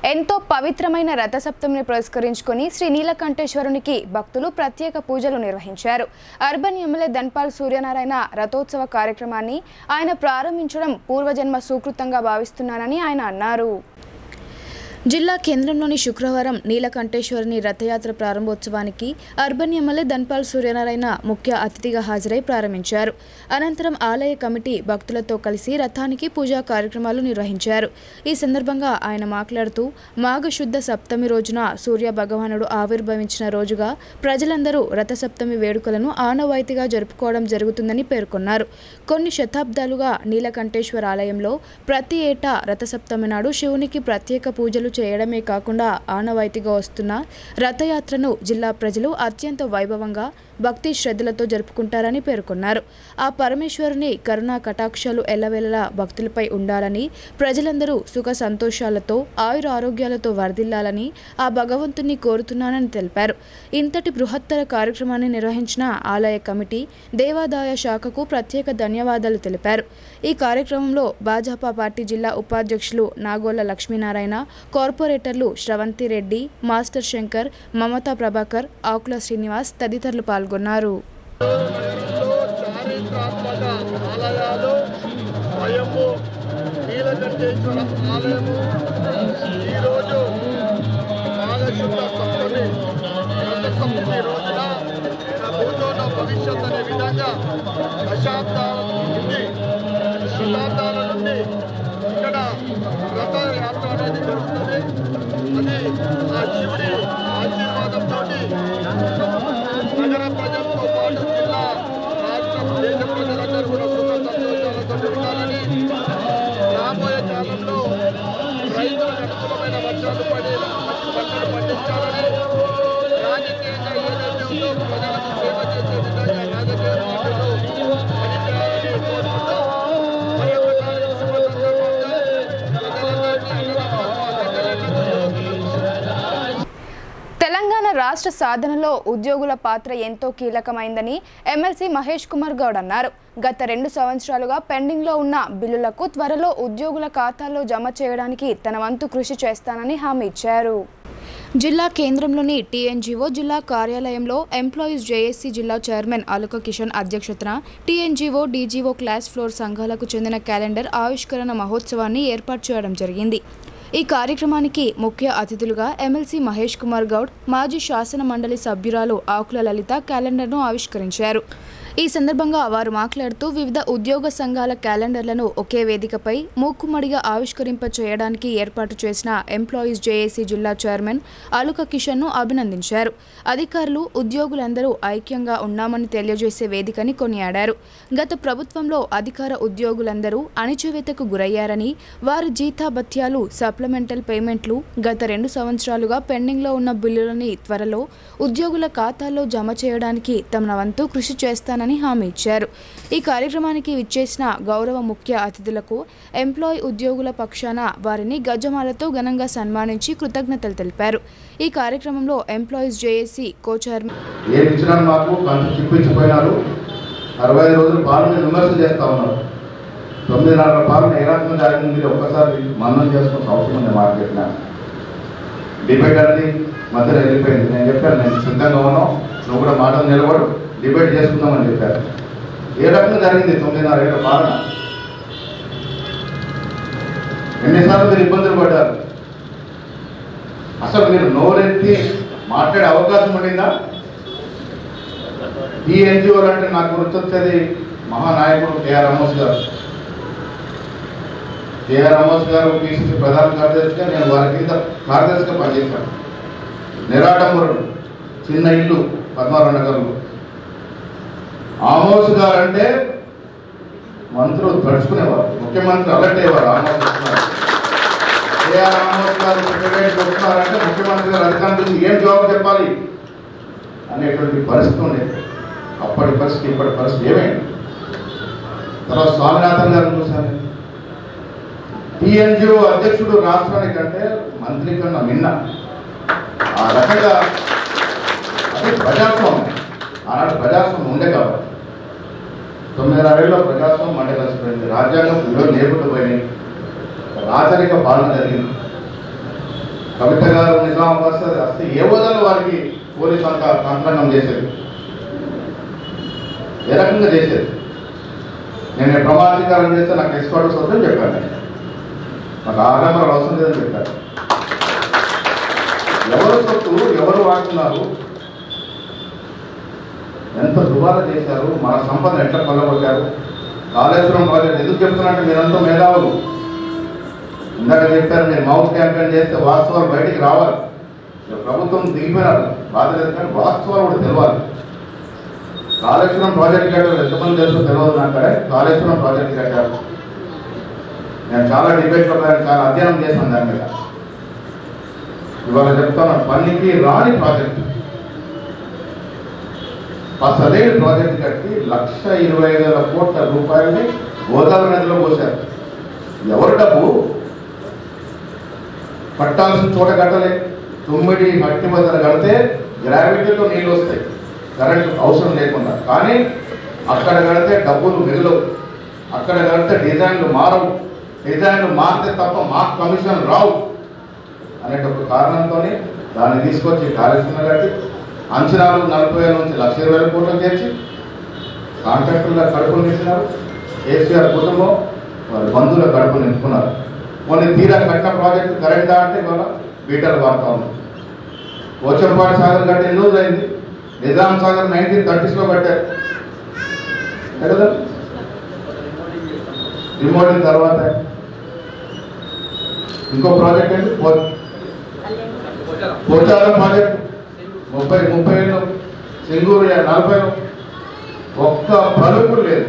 ఎంతో పవిత్రమైన రథసప్తమిని పురస్కరించుకొని శ్రీ నీలకంఠేశ్వరునికి భక్తులు ప్రత్యేక పూజలు నిర్వహించారు అర్బన్ ఎమ్మెల్యే ధన్పాల్ సూర్యనారాయణ రథోత్సవ కార్యక్రమాన్ని ఆయన ప్రారంభించడం పూర్వజన్మ సుకృతంగా భావిస్తున్నానని ఆయన అన్నారు జిల్లా కేంద్రంలోని శుక్రవారం నీలకంఠేశ్వరుని రథయాత్ర ప్రారంభోత్సవానికి అర్బన్ ఎమ్మెల్యే ధన్పాల్ సూర్యనారాయణ ముఖ్య అతిథిగా హాజరై ప్రారంభించారు అనంతరం ఆలయ కమిటీ భక్తులతో కలిసి రథానికి పూజా కార్యక్రమాలు నిర్వహించారు ఈ సందర్భంగా ఆయన మాట్లాడుతూ మాఘశుద్ధ సప్తమి రోజున సూర్య భగవానుడు ఆవిర్భవించిన రోజుగా ప్రజలందరూ రథసప్తమి వేడుకలను ఆనవాయితీగా జరుపుకోవడం జరుగుతుందని పేర్కొన్నారు కొన్ని శతాబ్దాలుగా నీలకంఠేశ్వర ఆలయంలో ప్రతి ఏటా రథసప్తమి నాడు శివునికి ప్రత్యేక పూజలు చేయడమే కాకుండా ఆనవాయితీగా వస్తున్న రథయాత్రను జిల్లా ప్రజలు అత్యంత వైభవంగా భక్తి శ్రద్ధలతో జరుపుకుంటారని పేర్కొన్నారు ఆ పరమేశ్వరుని కరుణా కటాక్షాలు ఎల్లవేళలా భక్తులపై ఉండాలని ప్రజలందరూ సుఖ సంతోషాలతో ఆయుర ఆరోగ్యాలతో వర్ధిల్లాలని ఆ భగవంతుని కోరుతున్నానని తెలిపారు ఇంతటి బృహత్తర కార్యక్రమాన్ని నిర్వహించిన ఆలయ కమిటీ దేవాదాయ శాఖకు ప్రత్యేక ధన్యవాదాలు తెలిపారు ఈ కార్యక్రమంలో భాజపా పార్టీ జిల్లా ఉపాధ్యక్షులు నాగోల లక్ష్మీనారాయణ కార్పొరేటర్లు శ్రవంతి రెడ్డి మాస్టర్ శంకర్ మమతా ప్రభాకర్ ఆకుల శ్రీనివాస్ తదితరులు పాల్గొన్నారు చారిత్రాత్మక ఆలయాలు స్వయము నీలకంఠేశ్వర ఆలయము ఈరోజు మాఘశుద్ధ సప్తమి రథ సప్తమి రోజున భూతోన భవిష్యత్ అనే విధంగా దశాబ్దాల నుండి శతాబ్దాల నుండి ఇక్కడ రథయాత్ర అనేది జరుగుతుంది అది ఆ శివుడి ఆశీర్వాదంతో నగర ప్రజలతో పాటు జిల్లా రాష్ట్రం దేశ ప్రజలందరూ కూడా సుఖ సంతోషాలతో ఉండాలని రాబోయే కాలంలో రైతులకు అనుకూలమైన వర్షాలు పడి పంటలు పండించాలని రాజకీయంగా ఏదైతే ఉందో ప్రజలకు సేవ చేసే విధంగా రాజకీయ పార్టీలు పనిచేయాలని కోరుకుంటూ మరి ఒకసారి శుభ సందర్భంగా ప్రజలందరికీ తెలంగాణ రాష్ట్ర సాధనలో ఉద్యోగుల పాత్ర ఎంతో కీలకమైందని ఎమ్మెల్సీ మహేష్ కుమార్ గౌడ్ అన్నారు గత రెండు సంవత్సరాలుగా పెండింగ్లో ఉన్న బిల్లులకు త్వరలో ఉద్యోగుల ఖాతాల్లో జమ చేయడానికి తన వంతు కృషి చేస్తానని హామీ ఇచ్చారు జిల్లా కేంద్రంలోని టీఎన్జీఓ జిల్లా కార్యాలయంలో ఎంప్లాయీస్ జేఏసీ జిల్లా చైర్మన్ అలుక కిషన్ అధ్యక్షతన టీఎన్జీఓ డీజీఓ క్లాస్ ఫ్లోర్ సంఘాలకు చెందిన క్యాలెండర్ ఆవిష్కరణ మహోత్సవాన్ని ఏర్పాటు చేయడం జరిగింది ఈ కార్యక్రమానికి ముఖ్య అతిథులుగా ఎమ్మెల్సీ మహేష్ కుమార్ గౌడ్ మాజీ శాసన మండలి సభ్యురాలు ఆకుల లలిత క్యాలెండర్ను ఆవిష్కరించారు ఈ సందర్భంగా వారు మాట్లాడుతూ వివిధ ఉద్యోగ సంఘాల క్యాలెండర్లను ఒకే వేదికపై మూకుమ్మడిగా ఆవిష్కరింప చేయడానికి ఏర్పాటు చేసిన ఎంప్లాయీస్ జేఏసీ జిల్లా చైర్మన్ అలుక కిషన్ను అభినందించారు అధికారులు ఉద్యోగులందరూ ఐక్యంగా ఉన్నామని తెలియజేసే వేదికని కొనియాడారు గత ప్రభుత్వంలో అధికార ఉద్యోగులందరూ అణిచివేతకు గురయ్యారని వారి జీతాభత్యాలు సప్లిమెంటల్ పేమెంట్లు గత రెండు సంవత్సరాలుగా పెండింగ్లో ఉన్న బిల్లులని త్వరలో ఉద్యోగుల ఖాతాల్లో జమ చేయడానికి తమ వంతు కృషి చేస్తానని హామీ ఇచ్చారు ఈ కార్యక్రమానికి విచ్చేసిన గౌరవ ముఖ్య అతిథులకు ఎంప్లాయ్ ఉద్యోగుల పక్షాన వారిని గజమాలతో ఘనంగా సన్మానించి కృతజ్ఞతలు తెలిపారు ఈ కార్యక్రమంలో ఎంప్లాయీస్ జేఏసీ కో చైర్మన్ ఏమి ఇచ్చినా మాకు కొంచెం చిప్పించిపోయినారు అరవై ఐదు రోజులు పాలన మీద విమర్శలు చేస్తా ఉన్నారు తొమ్మిదిన్నర పాలన ఏ రకంగా జరిగింది మీరు ఒక్కసారి మన్నం చేసుకున్న అవసరం ఉంది మార్కెట్ డిబేట్ అనేది మధ్యలో వెళ్ళిపోయింది నేను చెప్పాను నేను సిద్ధంగా ఉన్నాం నువ్వు కూడా మాట నిలబడు డిబేట్ చేసుకుందామని చెప్పారు ఏ రకంగా జరిగింది తొమ్మిదిన్నర ఏళ్ళ పాలన ఎన్నిసార్లు మీరు ఇబ్బందులు పడ్డారు అసలు మీరు నోరెత్తి మాట్లాడే అవకాశం ఉండిందా ఈ ఎన్జిఓలు అంటే నాకు గుర్తొచ్చేది మహానాయకుడు కేఆర్ అమోస్ గారు కేఆర్ అమోస్ గారు పిసిసి ప్రధాన కార్యదర్శిగా నేను వారి కింద కార్యదర్శిగా పనిచేశాను నిరాడంబరుడు చిన్న ఇల్లు పద్మారావు నగర్లో ఆమోస్ గారు అంటే మంత్రులు తడుచుకునేవారు ముఖ్యమంత్రి అలర్ట్ అయ్యేవారు ఆమోస్ వస్తున్నారు కేఆర్ ఆమోస్ గారు సెక్రటరీ వస్తున్నారంటే ముఖ్యమంత్రి గారు అధికారం నుంచి ఏం జవాబు చెప్పాలి అనేటువంటి పరిస్థితి ఉండేది అప్పటి పరిస్థితి ఇప్పటి పరిస్థితి ఏమైంది తర్వాత స్వామినాథన్ గారిని చూశాను టీఎన్జిఓ అధ్యక్షుడు రాష్ట్రానికి అంటే మంత్రి కన్నా మిన్న ఆ రకంగా అది ప్రజాస్వామ్యం ఆనాడు ప్రజాస్వామ్యం ఉండే కాబట్టి తొమ్మిదిన్నరేళ్ళలో ప్రజాస్వామ్యం మండే కలిసిపోయింది రాజ్యాంగం విలువ లేకుండా పోయినాయి రాచరిక పాలన జరిగింది కవిత గారు నిజాం వస్తే వస్తే ఏ వదలు వారికి పోలీసు అంత అంతరంగం చేసేది ఏ రకంగా చేసేది నేను ప్రమాదీకరం చేస్తే నాకు ఎక్స్పర్ట్స్ వద్దని చెప్పాను నేను నాకు ఆడంబరం అవసరం లేదని చెప్పాను ఎవరు సొత్తు ఎవరు వాడుతున్నారు ఎంత దుబారా చేశారు మన సంపద ఎట్లా కొల్లగొట్టారు కాళేశ్వరం ప్రాజెక్ట్ ఎందుకు చెప్తున్నట్టు మీరంతా మేధావులు ఇందాక చెప్పారు మీరు మౌత్ క్యాంపెయిన్ చేస్తే వాస్తవాలు బయటికి రావాలి ఇక ప్రభుత్వం దిగిపోయినారు బాధ లేదు కానీ వాస్తవాలు కూడా తెలియాలి కాళేశ్వరం ప్రాజెక్ట్ కట్టారు ఎంతమంది తెలుసు తెలియదు నాకడే కాళేశ్వరం ప్రాజెక్ట్ కట్టారు నేను చాలా డిబేట్లో కానీ చాలా అధ్యయనం చేశాను దాని మీద ఇవాళ చెప్తాను పనికి రాని ప్రాజెక్ట్ పసలేని ప్రాజెక్ట్ కట్టి లక్ష ఇరవై ఐదు వేల కోట్ల రూపాయలని గోదావరి నదిలో పోశారు ఎవరు డబ్బు కట్టాల్సిన చోట కట్టలే తొమ్మిది మట్టి బద్దలు కడితే గ్రావిటీలో నీళ్ళు వస్తాయి కరెంట్ అవసరం లేకుండా కానీ అక్కడ కడితే డబ్బులు మిగలవు అక్కడ కడితే డిజైన్లు మారవు డిజైన్లు మారితే తప్ప మాకు కమిషన్ రావు అనే ఒక కారణంతో దాన్ని తీసుకొచ్చి కార్యక్రమం కట్టి అంచనాలు నలభై వేల నుంచి లక్ష ఇరవై వేల కోట్లు చేర్చి కాంట్రాక్టర్ల కడుపులు నింపినారు కేసీఆర్ కుటుంబం వారి బంధువుల కడుపు నింపుకున్నారు కొన్ని తీరా కట్టిన ప్రాజెక్టు కరెంటా అంటే ఇవాళ బీటర్ వాడుతూ ఉంది పోచంపాటి సాగర్ కట్టి ఎన్ని రోజులు అయింది నిజాం సాగర్ నైన్టీన్ థర్టీస్లో కట్టారు కదా రిమోటింగ్ తర్వాత ఇంకో ప్రాజెక్ట్ ఏంటి పో- పోచారం ప్రాజెక్ట్ ముప్పై ముప్పై ఏళ్ళు సింగూరు నలభై ఒక్క పలుకు లేదు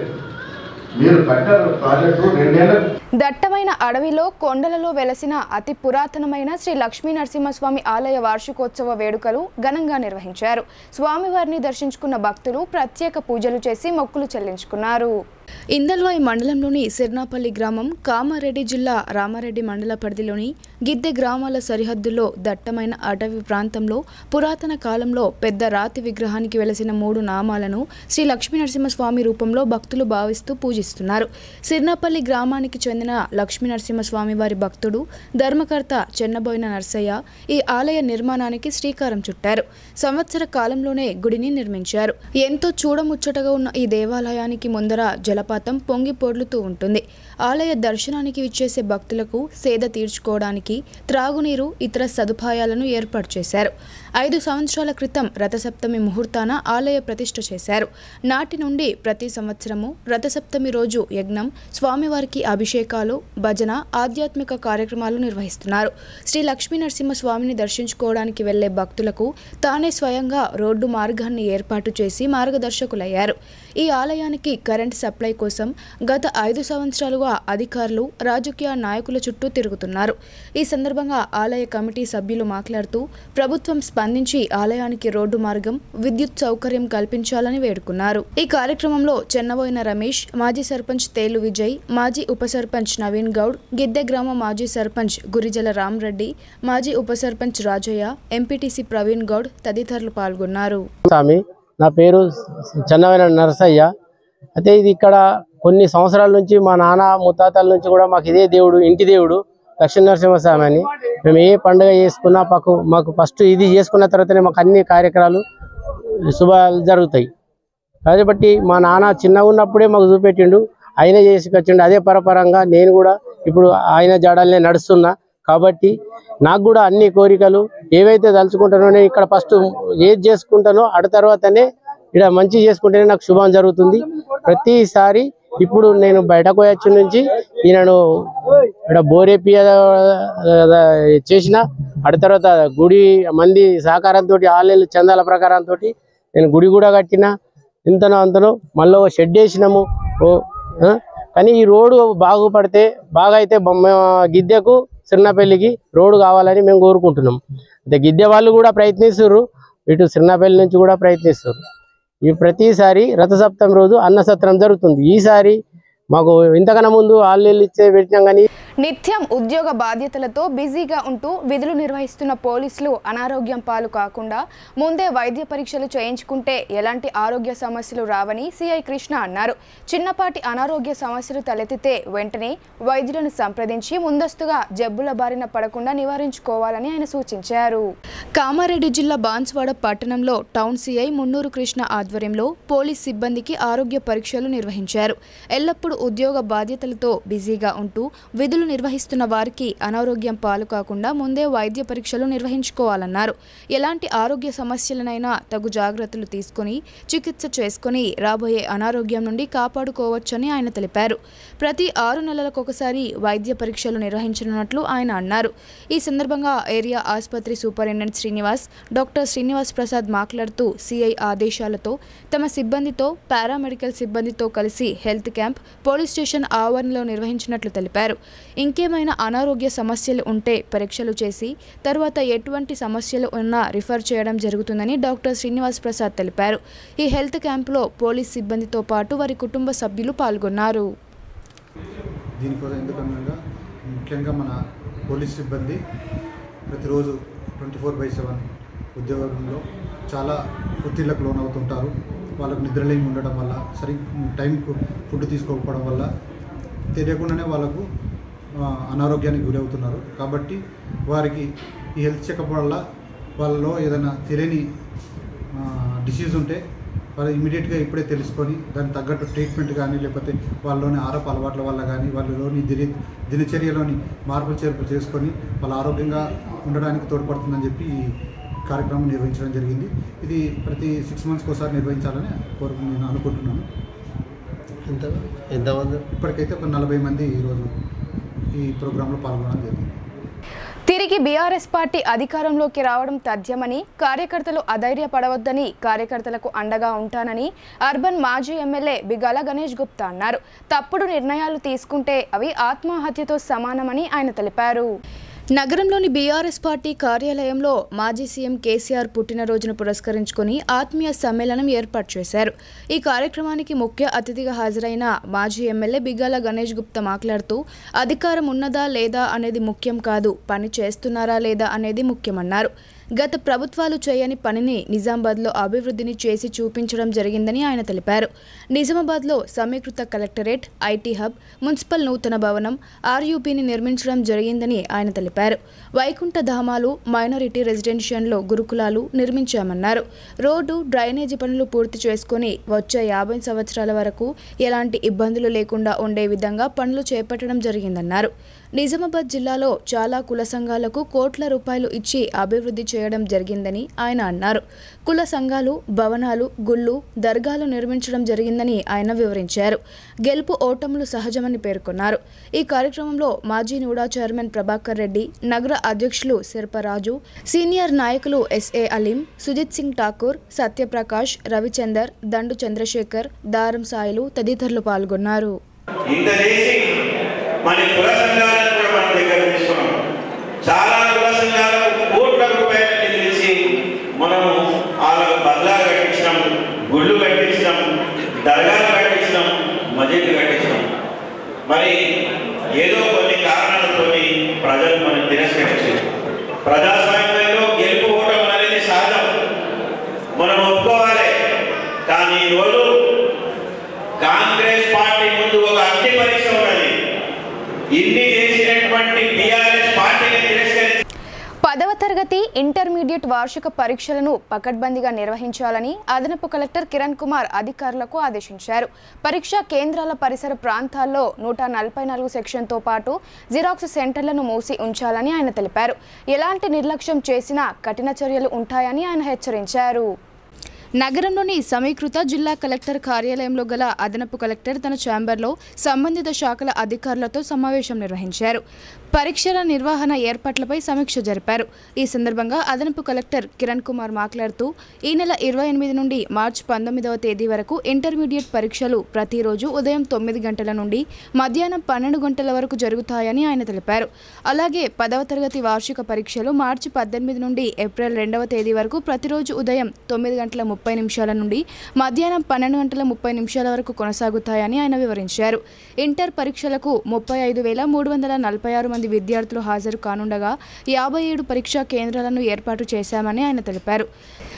మీరు కట్టారు ప్రాజెక్టు రెండేళ్ళ దట్టమైన అడవిలో కొండలలో వెలసిన అతి పురాతనమైన శ్రీ లక్ష్మీ నరసింహస్వామి ఆలయ వార్షికోత్సవ వేడుకలు ఘనంగా నిర్వహించారు స్వామివారిని దర్శించుకున్న భక్తులు ప్రత్యేక పూజలు చేసి మొక్కులు చెల్లించుకున్నారు ఇందల్వాయి మండలంలోని సిర్నాపల్లి గ్రామం కామారెడ్డి జిల్లా రామారెడ్డి మండల పరిధిలోని గిద్దె గ్రామాల సరిహద్దుల్లో దట్టమైన అటవీ ప్రాంతంలో పురాతన కాలంలో పెద్ద రాతి విగ్రహానికి వెలసిన మూడు నామాలను శ్రీ లక్ష్మీ నరసింహస్వామి రూపంలో భక్తులు భావిస్తూ పూజిస్తున్నారు సిర్నాపల్లి గ్రామానికి చెందిన లక్ష్మీ నరసింహస్వామి వారి భక్తుడు ధర్మకర్త చెన్నబోయిన నర్సయ్య ఈ ఆలయ నిర్మాణానికి శ్రీకారం చుట్టారు సంవత్సర కాలంలోనే గుడిని నిర్మించారు ఎంతో చూడముచ్చటగా ఉన్న ఈ దేవాలయానికి ముందర జలపాతం పొంగి పొర్లుతూ ఉంటుంది ఆలయ దర్శనానికి విచ్చేసే భక్తులకు సేద తీర్చుకోవడానికి త్రాగునీరు ఇతర సదుపాయాలను ఏర్పాటు చేశారు ఐదు సంవత్సరాల క్రితం రథసప్తమి ముహూర్తాన ఆలయ ప్రతిష్ఠ చేశారు నాటి నుండి ప్రతి సంవత్సరము రథసప్తమి రోజు యజ్ఞం స్వామివారికి అభిషేకాలు భజన ఆధ్యాత్మిక కార్యక్రమాలు నిర్వహిస్తున్నారు శ్రీ లక్ష్మీ నరసింహ స్వామిని దర్శించుకోవడానికి వెళ్లే భక్తులకు తానే స్వయంగా రోడ్డు మార్గాన్ని ఏర్పాటు చేసి మార్గదర్శకులయ్యారు ఈ ఆలయానికి కరెంట్ సప్లై కోసం గత ఐదు సంవత్సరాలుగా అధికారులు రాజకీయ నాయకుల చుట్టూ తిరుగుతున్నారు ఈ సందర్భంగా ఆలయ కమిటీ సభ్యులు మాట్లాడుతూ ప్రభుత్వం స్పందించి ఆలయానికి రోడ్డు మార్గం విద్యుత్ సౌకర్యం కల్పించాలని వేడుకున్నారు ఈ కార్యక్రమంలో చెన్నబోయిన రమేష్ మాజీ సర్పంచ్ తేలు విజయ్ మాజీ ఉప సర్పంచ్ నవీన్ గౌడ్ గిద్దె గ్రామ మాజీ సర్పంచ్ గురిజల రామరెడ్డి మాజీ ఉప సర్పంచ్ రాజయ్య ఎంపీటీసీ ప్రవీణ్ గౌడ్ తదితరులు పాల్గొన్నారు స్వామి నా పేరు చెన్నవైన నరసయ్య అయితే ఇది ఇక్కడ కొన్ని సంవత్సరాల నుంచి మా నాన్న ముత్తాతల నుంచి కూడా మాకు ఇదే దేవుడు ఇంటి దేవుడు లక్ష్మీ నరసింహస్వామి అని మేము ఏ పండుగ చేసుకున్నా మాకు మాకు ఫస్ట్ ఇది చేసుకున్న తర్వాతనే మాకు అన్ని కార్యక్రమాలు శుభాలు జరుగుతాయి కాబట్టి మా నాన్న చిన్నగా ఉన్నప్పుడే మాకు చూపెట్టిండు ఆయన చేసుకొచ్చిండు అదే పరపరంగా నేను కూడా ఇప్పుడు ఆయన జాడల్నే నడుస్తున్నా కాబట్టి నాకు కూడా అన్ని కోరికలు ఏవైతే తలుచుకుంటానో నేను ఇక్కడ ఫస్ట్ ఏది చేసుకుంటానో అటు తర్వాతనే ఇక్కడ మంచి చేసుకుంటేనే నాకు శుభం జరుగుతుంది ప్రతిసారి ఇప్పుడు నేను బయటకు వచ్చి నుంచి ఈయనను ఇక్కడ బోరేపి చేసిన అటు తర్వాత గుడి మంది సహకారంతో ఆన్లైన్ చందాల ప్రకారంతో నేను గుడి కూడా కట్టిన ఇంతనో అంతనో మళ్ళీ ఓ షెడ్ వేసినాము ఓ ఆ? కానీ ఈ రోడ్డు బాగుపడితే బాగా అయితే బొమ్మ గిద్దెకు సిరినపల్లికి రోడ్డు కావాలని మేము కోరుకుంటున్నాం అయితే గిద్దె వాళ్ళు కూడా ప్రయత్నిస్తున్నారు ఇటు సిరినపల్లి నుంచి కూడా ప్రయత్నిస్తారు ఈ ప్రతిసారి రథసప్తమి రోజు అన్నసత్రం జరుగుతుంది ఈసారి మాకు ఇంతకన్నా ముందు ఆళ్ళు ఇచ్చే పెట్టినాం కానీ నిత్యం ఉద్యోగ బాధ్యతలతో బిజీగా ఉంటూ విధులు నిర్వహిస్తున్న పోలీసులు అనారోగ్యం పాలు కాకుండా ముందే వైద్య పరీక్షలు చేయించుకుంటే ఎలాంటి ఆరోగ్య సమస్యలు రావని సిఐ కృష్ణ అన్నారు చిన్నపాటి అనారోగ్య సమస్యలు తలెత్తితే వెంటనే వైద్యులను సంప్రదించి ముందస్తుగా జబ్బుల బారిన పడకుండా నివారించుకోవాలని ఆయన సూచించారు కామారెడ్డి జిల్లా బాన్స్వాడ పట్టణంలో టౌన్ సిఐ మున్నూరు కృష్ణ ఆధ్వర్యంలో పోలీస్ సిబ్బందికి ఆరోగ్య పరీక్షలు నిర్వహించారు ఎల్లప్పుడూ ఉద్యోగ బాధ్యతలతో బిజీగా ఉంటూ విధులు నిర్వహిస్తున్న వారికి అనారోగ్యం పాలు కాకుండా ముందే వైద్య పరీక్షలు నిర్వహించుకోవాలన్నారు ఎలాంటి ఆరోగ్య సమస్యలనైనా తగు జాగ్రత్తలు తీసుకుని చికిత్స చేసుకుని రాబోయే అనారోగ్యం నుండి కాపాడుకోవచ్చని ఆయన తెలిపారు ప్రతి ఆరు నెలలకు ఒకసారి వైద్య పరీక్షలు నిర్వహించనున్నట్లు ఆయన అన్నారు ఈ సందర్భంగా ఏరియా ఆసుపత్రి సూపరింటెండెంట్ శ్రీనివాస్ డాక్టర్ శ్రీనివాస్ ప్రసాద్ మాట్లాడుతూ సిఐ ఆదేశాలతో తమ సిబ్బందితో పారామెడికల్ సిబ్బందితో కలిసి హెల్త్ క్యాంప్ పోలీస్ స్టేషన్ ఆవరణలో నిర్వహించినట్లు తెలిపారు ఇంకేమైనా అనారోగ్య సమస్యలు ఉంటే పరీక్షలు చేసి తర్వాత ఎటువంటి సమస్యలు ఉన్నా రిఫర్ చేయడం జరుగుతుందని డాక్టర్ శ్రీనివాస్ ప్రసాద్ తెలిపారు ఈ హెల్త్ క్యాంపులో పోలీస్ సిబ్బందితో పాటు వారి కుటుంబ సభ్యులు పాల్గొన్నారు దీనికోసం ఎందుకనగా ముఖ్యంగా మన పోలీస్ సిబ్బంది ప్రతిరోజు ట్వంటీ ఫోర్ బై సెవెన్ ఉద్యోగంలో చాలా ఒత్తిళ్లకు లోనవుతుంటారు వాళ్ళకు నిద్రలేమి ఉండడం వల్ల సరి టైంకు ఫుడ్ తీసుకోకపోవడం వల్ల తెలియకుండానే వాళ్ళకు ఆ, అనారోగ్యానికి గురవుతున్నారు కాబట్టి వారికి ఈ హెల్త్ చెకప్ వల్ల వాళ్ళలో ఏదైనా తెలియని డిసీజ్ ఉంటే వాళ్ళు ఇమీడియట్గా ఇప్పుడే తెలుసుకొని దానికి తగ్గట్టు ట్రీట్మెంట్ కానీ లేకపోతే వాళ్ళలోని ఆరోప అలవాట్ల వల్ల కానీ వాళ్ళలోని దిన దినచర్యలోని మార్పులు చేర్పులు చేసుకొని వాళ్ళ ఆరోగ్యంగా ఉండడానికి తోడ్పడుతుందని చెప్పి ఈ కార్యక్రమం నిర్వహించడం జరిగింది ఇది ప్రతి సిక్స్ మంత్స్కి ఒకసారి నిర్వహించాలని కోరుకు నేను అనుకుంటున్నాను ఎంత ఎంతమంది ఇప్పటికైతే ఒక నలభై మంది ఈరోజు ఈ ప్రోగ్రాంలో పాల్గొనడం జరిగింది తిరిగి బీఆర్ఎస్ పార్టీ అధికారంలోకి రావడం తథ్యమని కార్యకర్తలు అధైర్యపడవద్దని కార్యకర్తలకు అండగా ఉంటానని అర్బన్ మాజీ ఎమ్మెల్యే బిగాల గణేష్ గుప్తా అన్నారు తప్పుడు నిర్ణయాలు తీసుకుంటే అవి ఆత్మహత్యతో సమానమని ఆయన తెలిపారు నగరంలోని బీఆర్ఎస్ పార్టీ కార్యాలయంలో మాజీ సీఎం కేసీఆర్ పుట్టినరోజును పురస్కరించుకొని ఆత్మీయ సమ్మేళనం ఏర్పాటు చేశారు ఈ కార్యక్రమానికి ముఖ్య అతిథిగా హాజరైన మాజీ ఎమ్మెల్యే బిగాల గణేష్ గుప్తా మాట్లాడుతూ అధికారం ఉన్నదా లేదా అనేది ముఖ్యం కాదు పని చేస్తున్నారా లేదా అనేది ముఖ్యమన్నారు గత ప్రభుత్వాలు చేయని పనిని నిజామాబాద్లో అభివృద్ధిని చేసి చూపించడం జరిగిందని ఆయన తెలిపారు నిజామాబాద్లో సమీకృత కలెక్టరేట్ ఐటీ హబ్ మున్సిపల్ నూతన భవనం ఆర్యూపీని నిర్మించడం జరిగిందని ఆయన తెలిపారు వైకుంఠ ధామాలు మైనారిటీ రెసిడెన్షియల్లో గురుకులాలు నిర్మించామన్నారు రోడ్డు డ్రైనేజీ పనులు పూర్తి చేసుకుని వచ్చే యాభై సంవత్సరాల వరకు ఎలాంటి ఇబ్బందులు లేకుండా ఉండే విధంగా పనులు చేపట్టడం జరిగిందన్నారు నిజామాబాద్ జిల్లాలో చాలా కుల సంఘాలకు కోట్ల రూపాయలు ఇచ్చి అభివృద్ధి చేయడం జరిగిందని ఆయన అన్నారు కుల సంఘాలు భవనాలు గుళ్ళు దర్గాలు నిర్మించడం జరిగిందని ఆయన వివరించారు గెలుపు ఓటములు సహజమని పేర్కొన్నారు ఈ కార్యక్రమంలో మాజీ నూడా చైర్మన్ ప్రభాకర్ రెడ్డి నగర అధ్యక్షులు శిల్పరాజు సీనియర్ నాయకులు ఎస్ఏ అలీం సుజిత్ సింగ్ ఠాకూర్ సత్యప్రకాష్ రవిచందర్ దండు చంద్రశేఖర్ దారం సాయిలు తదితరులు పాల్గొన్నారు ఇంత చేసి మన కుల సంఘాలను కూడా మనం దగ్గర తీసుకున్నాం చాలా కుల సంఘాలకు కోట్ల రూపాయలు తెలిసి మనము వాళ్ళకు బదలాలు కట్టించినాం గుళ్ళు కట్టించినాం దర్గాలు కట్టించినాం మజీద్లు కట్టించినాం మరి ఏదో కొన్ని కారణాలతో ప్రజలు మనం తిరస్కరించారు ప్రజాస్వామ్యంలో గెలుపు ఓటం అనేది సహజం మనం ఒప్పుకోవాలి కానీ ఈరోజు కాంగ్రెస్ పార్టీ ముందు ఒక అగ్ని పరీక్ష ఉన్నది ఇన్ని చేసినటువంటి బీఆర్ఎస్ పార్టీని తిరస్కరించి పదవ తరగతి ఇంటర్మీడియట్ వార్షిక పరీక్షలను పకడ్బందీగా నిర్వహించాలని అదనపు కలెక్టర్ కిరణ్ కుమార్ అధికారులకు ఆదేశించారు పరీక్షా కేంద్రాల పరిసర ప్రాంతాల్లో నూట నలభై నాలుగు సెక్షన్తో పాటు జిరాక్స్ సెంటర్లను మూసి ఉంచాలని ఆయన తెలిపారు ఎలాంటి నిర్లక్ష్యం చేసినా కఠిన చర్యలు ఉంటాయని ఆయన హెచ్చరించారు నగరంలోని సమీకృత జిల్లా కలెక్టర్ కార్యాలయంలో గల అదనపు కలెక్టర్ తన ఛాంబర్లో సంబంధిత శాఖల అధికారులతో సమావేశం నిర్వహించారు పరీక్షల నిర్వహణ ఏర్పాట్లపై సమీక్ష జరిపారు ఈ సందర్భంగా అదనపు కలెక్టర్ కిరణ్ కుమార్ మాట్లాడుతూ ఈ నెల ఇరవై ఎనిమిది నుండి మార్చి పంతొమ్మిదవ తేదీ వరకు ఇంటర్మీడియట్ పరీక్షలు ప్రతిరోజు ఉదయం తొమ్మిది గంటల నుండి మధ్యాహ్నం పన్నెండు గంటల వరకు జరుగుతాయని ఆయన తెలిపారు అలాగే పదవ తరగతి వార్షిక పరీక్షలు మార్చి పద్దెనిమిది నుండి ఏప్రిల్ రెండవ తేదీ వరకు ప్రతిరోజు ఉదయం తొమ్మిది గంటల ముప్పై ముప్పై నిమిషాల నుండి మధ్యాహ్నం పన్నెండు గంటల ముప్పై నిమిషాల వరకు కొనసాగుతాయని ఆయన వివరించారు ఇంటర్ పరీక్షలకు ముప్పై ఐదు వేల మూడు వందల నలభై ఆరు మంది విద్యార్థులు హాజరు కానుండగా యాభై ఏడు పరీక్షా కేంద్రాలను ఏర్పాటు చేశామని ఆయన తెలిపారు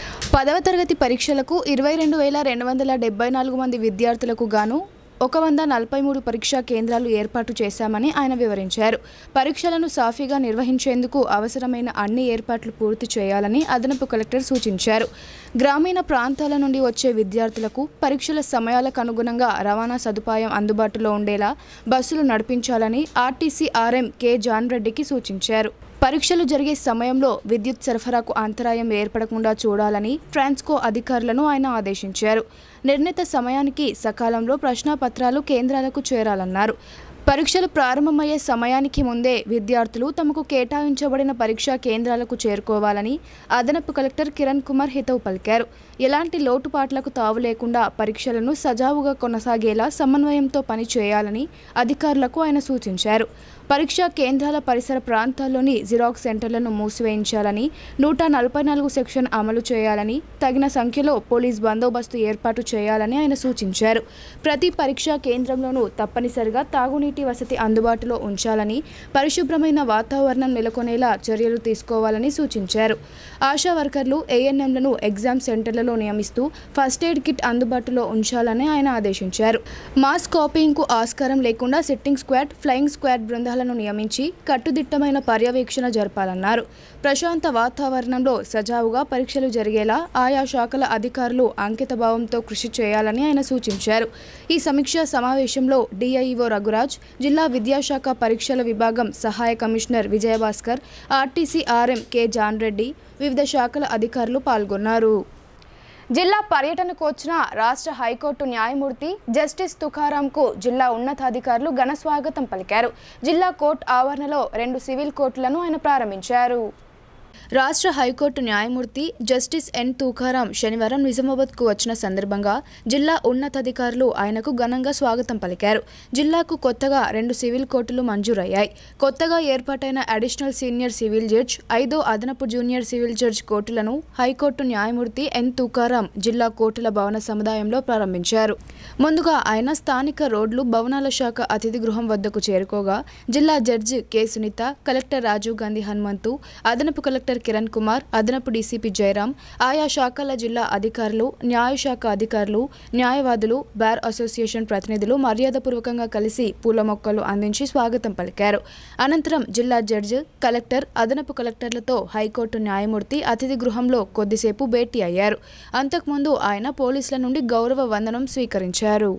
పదవ తరగతి పరీక్షలకు ఇరవై రెండు వేల రెండు వందల డెబ్బై నాలుగు మంది విద్యార్థులకు గాను ఒక వంద నలభై మూడు పరీక్షా కేంద్రాలు ఏర్పాటు చేశామని ఆయన వివరించారు పరీక్షలను సాఫీగా నిర్వహించేందుకు అవసరమైన అన్ని ఏర్పాట్లు పూర్తి చేయాలని అదనపు కలెక్టర్ సూచించారు గ్రామీణ ప్రాంతాల నుండి వచ్చే విద్యార్థులకు పరీక్షల సమయాలకు అనుగుణంగా రవాణా సదుపాయం అందుబాటులో ఉండేలా బస్సులు నడిపించాలని ఆర్టీసీ ఆర్ఎం కె జాన్ రెడ్డికి సూచించారు పరీక్షలు జరిగే సమయంలో విద్యుత్ సరఫరాకు అంతరాయం ఏర్పడకుండా చూడాలని ట్రాన్స్కో అధికారులను ఆయన ఆదేశించారు నిర్ణీత సమయానికి సకాలంలో ప్రశ్నాపత్రాలు కేంద్రాలకు చేరాలన్నారు పరీక్షలు ప్రారంభమయ్యే సమయానికి ముందే విద్యార్థులు తమకు కేటాయించబడిన పరీక్షా కేంద్రాలకు చేరుకోవాలని అదనపు కలెక్టర్ కిరణ్ కుమార్ హితవు పలికారు ఎలాంటి లోటుపాట్లకు తావు లేకుండా పరీక్షలను సజావుగా కొనసాగేలా సమన్వయంతో పని చేయాలని అధికారులకు ఆయన సూచించారు పరీక్షా కేంద్రాల పరిసర ప్రాంతాల్లోని జిరాక్స్ సెంటర్లను మూసివేయించాలని నూట నలభై నాలుగు సెక్షన్ అమలు చేయాలని తగిన సంఖ్యలో పోలీస్ బందోబస్తు ఏర్పాటు చేయాలని ఆయన సూచించారు ప్రతి పరీక్షా కేంద్రంలోనూ తప్పనిసరిగా తాగునీటి వసతి అందుబాటులో ఉంచాలని పరిశుభ్రమైన వాతావరణం నెలకొనేలా చర్యలు తీసుకోవాలని సూచించారు ఆశా వర్కర్లు ఏఎన్ఎంలను ఎగ్జామ్ సెంటర్లలో నియమిస్తూ ఫస్ట్ ఎయిడ్ కిట్ అందుబాటులో ఉంచాలని ఆయన ఆదేశించారు మాస్ కాపీయింగ్కు ఆస్కారం లేకుండా సిట్టింగ్ స్క్వాడ్ ఫ్లయింగ్ స్క్వాడ్ బృందాలను నియమించి కట్టుదిట్టమైన పర్యవేక్షణ జరపాలన్నారు ప్రశాంత వాతావరణంలో సజావుగా పరీక్షలు జరిగేలా ఆయా శాఖల అధికారులు అంకితభావంతో కృషి చేయాలని ఆయన సూచించారు ఈ సమీక్షా సమావేశంలో డిఐఈఓ రఘురాజ్ జిల్లా విద్యాశాఖ పరీక్షల విభాగం సహాయ commissioner Vijayabhaskar RTC RM K John Reddy వివిధ శాఖల అధికారులు పాల్గొన్నారు జిల్లా పర్యటనకు వచ్చిన రాష్ట్ర హైకోర్టు న్యాయమూర్తి జస్టిస్ తుకారాంకు జిల్లా ఉన్నతాధికారులు ఘన స్వాగతం పలికారు జిల్లా కోర్టు ఆవరణలో రెండు సివిల్ కోర్టులను ఆయన ప్రారంభించారు రాష్ట్ర హైకోర్టు న్యాయమూర్తి జస్టిస్ ఎన్ తూకారాం శనివారం నిజామాబాద్కు వచ్చిన సందర్భంగా జిల్లా ఉన్నతాధికారులు ఆయనకు ఘనంగా స్వాగతం పలికారు జిల్లాకు కొత్తగా రెండు సివిల్ కోర్టులు మంజూరయ్యాయి కొత్తగా ఏర్పాటైన అడిషనల్ సీనియర్ సివిల్ జడ్జ్ ఐదో అదనపు జూనియర్ సివిల్ జడ్జ్ కోర్టులను హైకోర్టు న్యాయమూర్తి ఎన్ తూకారాం జిల్లా కోర్టుల భవన సముదాయంలో ప్రారంభించారు ముందుగా ఆయన స్థానిక రోడ్లు భవనాల శాఖ అతిథి గృహం వద్దకు చేరుకోగా జిల్లా judge K Sunitha collector Rajiv Gandhi Hanumanthu అదనపు కలెక్టర్ కిరణ్ కుమార్ అదనపు డీసీపీ జయరాం ఆయా శాఖల జిల్లా అధికారులు న్యాయశాఖ అధికారులు న్యాయవాదులు బార్ అసోసియేషన్ ప్రతినిధులు మర్యాదపూర్వకంగా కలిసి పూల మొక్కలు అందించి స్వాగతం పలికారు అనంతరం జిల్లా జడ్జి కలెక్టర్ అదనపు కలెక్టర్లతో హైకోర్టు న్యాయమూర్తి అతిథి గృహంలో కొద్దిసేపు భేటీ అయ్యారు అంతకుముందు ఆయన పోలీసుల నుండి గౌరవ వందనం స్వీకరించారు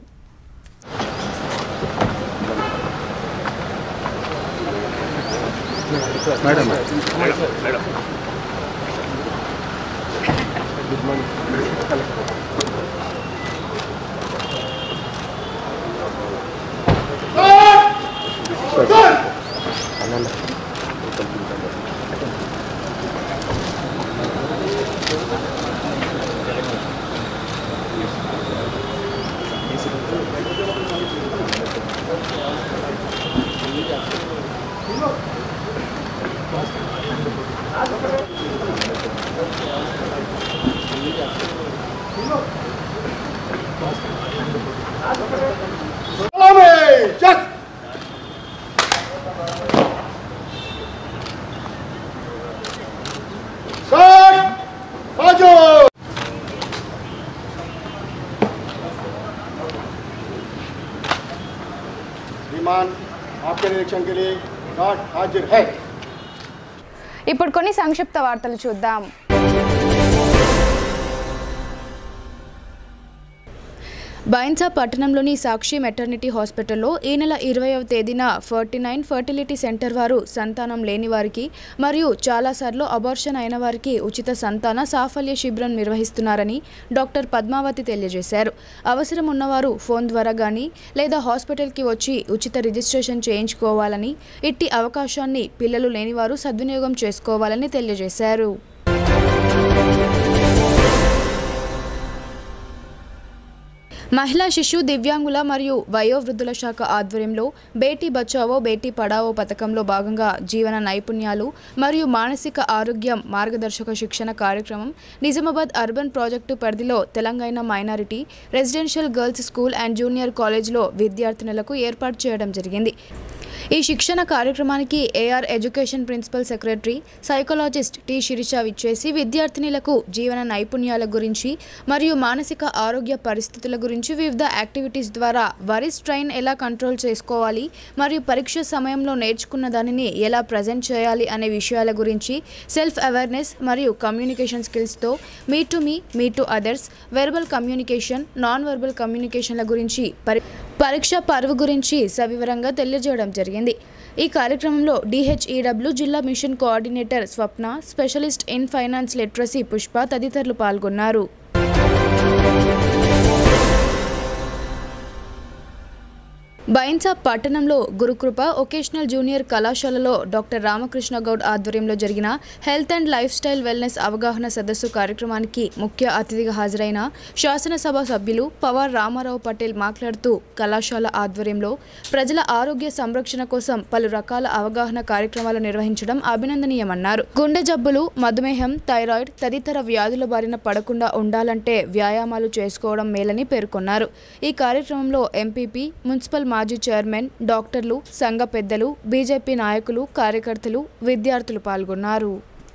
మేడం మేడం గుడ్ మార్నింగ్ श्रीमान आपके निरीक्षण के लिए गार्ड हाजिर है ఇప్పుడు కొన్ని సంక్షిప్త వార్తలు చూద్దాం బైన్సా పట్టణంలోని సాక్షి మెటర్నిటీ హాస్పిటల్లో ఈ నెల ఇరవైవ తేదీన ఫార్టీ నైన్ ఫర్టిలిటీ సెంటర్ వారు సంతానం లేని వారికి మరియు చాలాసార్లు అబార్షన్ అయిన వారికి ఉచిత సంతాన సాఫల్య శిబిరం నిర్వహిస్తున్నారని డాక్టర్ పద్మావతి తెలియజేశారు అవసరం ఉన్నవారు ఫోన్ ద్వారా కానీ లేదా హాస్పిటల్కి వచ్చి ఉచిత రిజిస్ట్రేషన్ చేయించుకోవాలని ఇట్టి అవకాశాన్ని పిల్లలు లేనివారు సద్వినియోగం చేసుకోవాలని తెలియజేశారు మహిళా శిశు దివ్యాంగుల మరియు వయోవృద్ధుల శాఖ ఆధ్వర్యంలో బేటీ బచావో బేటీ పడావో పథకంలో భాగంగా జీవన నైపుణ్యాలు మరియు మానసిక ఆరోగ్యం మార్గదర్శక శిక్షణ కార్యక్రమం నిజామాబాద్ అర్బన్ ప్రాజెక్టు పరిధిలో Telangana minority residential girls school and junior కాలేజ్లో విద్యార్థినులకు ఏర్పాటు చేయడం జరిగింది ఈ శిక్షణ కార్యక్రమానికి AR education principal secretary psychologist T Sirisha విచ్చేసి విద్యార్థినులకు జీవన నైపుణ్యాల గురించి మరియు మానసిక ఆరోగ్య పరిస్థితుల గురించి వివిధ యాక్టివిటీస్ ద్వారా వరి స్ట్రైన్ ఎలా కంట్రోల్ చేసుకోవాలి మరియు పరీక్ష సమయంలో నేర్చుకున్న దానిని ఎలా ప్రజెంట్ చేయాలి అనే విషయాల గురించి సెల్ఫ్ అవేర్నెస్ మరియు కమ్యూనికేషన్ స్కిల్స్తో me to me me to others verbal communication non verbal కమ్యూనికేషన్ల గురించి పరి పరీక్ష పరువు గురించి సవివరంగా తెలియజేయడం జరిగింది ఈ కార్యక్రమంలో డిహెచ్ఈడబ్ల్యూ జిల్లా mission coordinator Swapna specialist in finance literacy Pushpa తదితరులు పాల్గొన్నారు బైన్సా పట్టణంలో గురుకృప ఒకేషనల్ జూనియర్ కళాశాలలో డాక్టర్ రామకృష్ణ గౌడ్ ఆధ్వర్యంలో జరిగిన health and lifestyle wellness అవగాహన సదస్సు కార్యక్రమానికి ముఖ్య అతిథిగా హాజరైన శాసనసభ సభ్యులు పవార్ రామారావు పటేల్ మాట్లాడుతూ కళాశాల ఆధ్వర్యంలో ప్రజల ఆరోగ్య సంరక్షణ కోసం పలు రకాల అవగాహన కార్యక్రమాలు నిర్వహించడం అభినందనీయమన్నారు గుండె జబ్బులు మధుమేహం థైరాయిడ్ తదితర వ్యాధుల బారిన పడకుండా ఉండాలంటే వ్యాయామాలు చేసుకోవడం మేలని పేర్కొన్నారు ఈ కార్యక్రమంలో ఎంపీపీ మున్సిపల్ మాజీ చైర్మన్ డాక్టర్లు సంఘ పెద్దలు బీజేపీ నాయకులు కార్యకర్తలు విద్యార్థులు పాల్గొన్నారు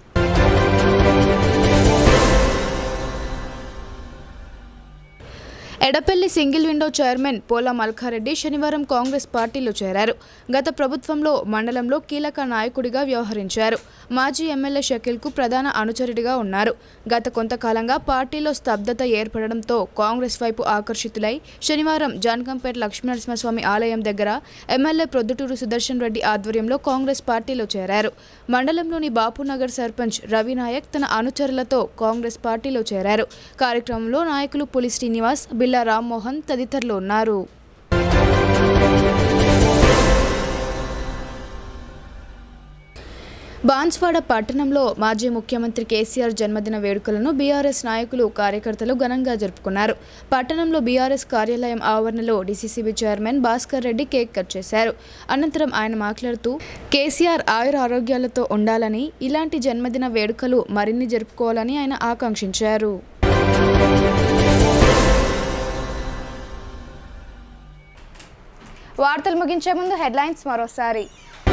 ఎడపల్లి సింగిల్ విండో చైర్మన్ పోలా మల్కారెడ్డి శనివారం కాంగ్రెస్ పార్టీలో చేరారు గత ప్రభుత్వంలో మండలంలో కీలక నాయకుడిగా వ్యవహరించారు మాజీ ఎమ్మెల్యే షకీల్కు ప్రధాన అనుచరుడిగా ఉన్నారు గత కొంతకాలంగా పార్టీలో స్తబ్దత ఏర్పడడంతో కాంగ్రెస్ వైపు ఆకర్షితులై శనివారం జాన్కంపేట లక్ష్మీనరసింహస్వామి ఆలయం దగ్గర ఎమ్మెల్యే ప్రొద్దుటూరు సుదర్శన్ రెడ్డి ఆధ్వర్యంలో కాంగ్రెస్ పార్టీలో చేరారు మండలంలోని బాపునగర్ సర్పంచ్ రవినాయక్ తన అనుచరులతో కాంగ్రెస్ పార్టీలో చేరారు కార్యక్రమంలో నాయకులు పులి శ్రీనివాస్ బిల్లా రామ్మోహన్ తదితరులు ఉన్నారు బాన్స్వాడ పట్టణంలో మాజీ ముఖ్యమంత్రి కేసీఆర్ జన్మదిన వేడుకలను బీఆర్ఎస్ నాయకులు కార్యకర్తలు ఘనంగా జరుపుకున్నారు పట్టణంలో బీఆర్ఎస్ కార్యాలయం ఆవరణలో DCCB chairman Bhaskar Reddy cake cut చేశారు అనంతరం ఆయన మాట్లాడుతూ కేసీఆర్ ఆయుర ఆరోగ్యాలతో ఉండాలని ఇలాంటి జన్మదిన వేడుకలు మరిన్ని జరుపుకోవాలని ఆయన ఆకాంక్షించారు వార్తలు ముగించే ముందు హెడ్లైన్స్ మరోసారి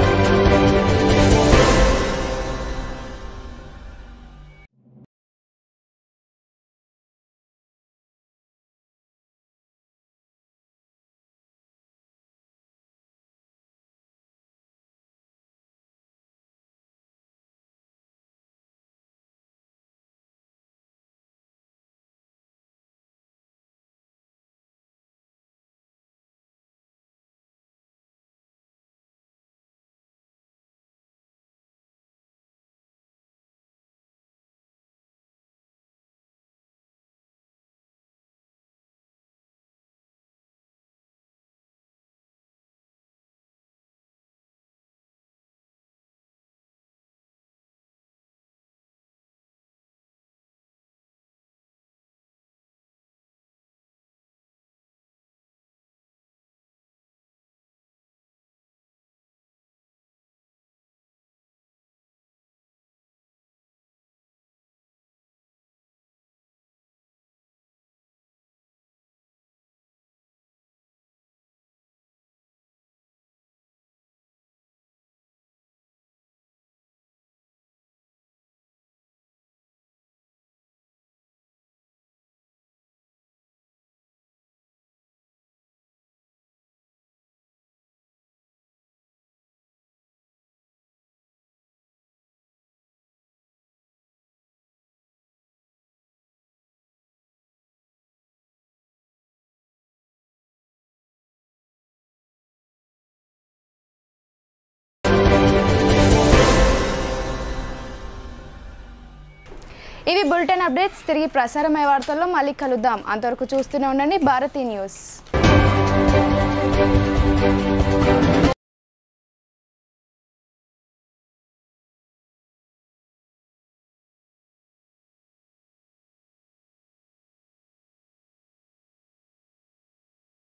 ఇవి బులెటిన్ అప్డేట్స్ తిరిగి ప్రసారమయ్యే వార్తల్లో మళ్ళీ కలుద్దాం అంతవరకు చూస్తూనే ఉండండి భారతీ న్యూస్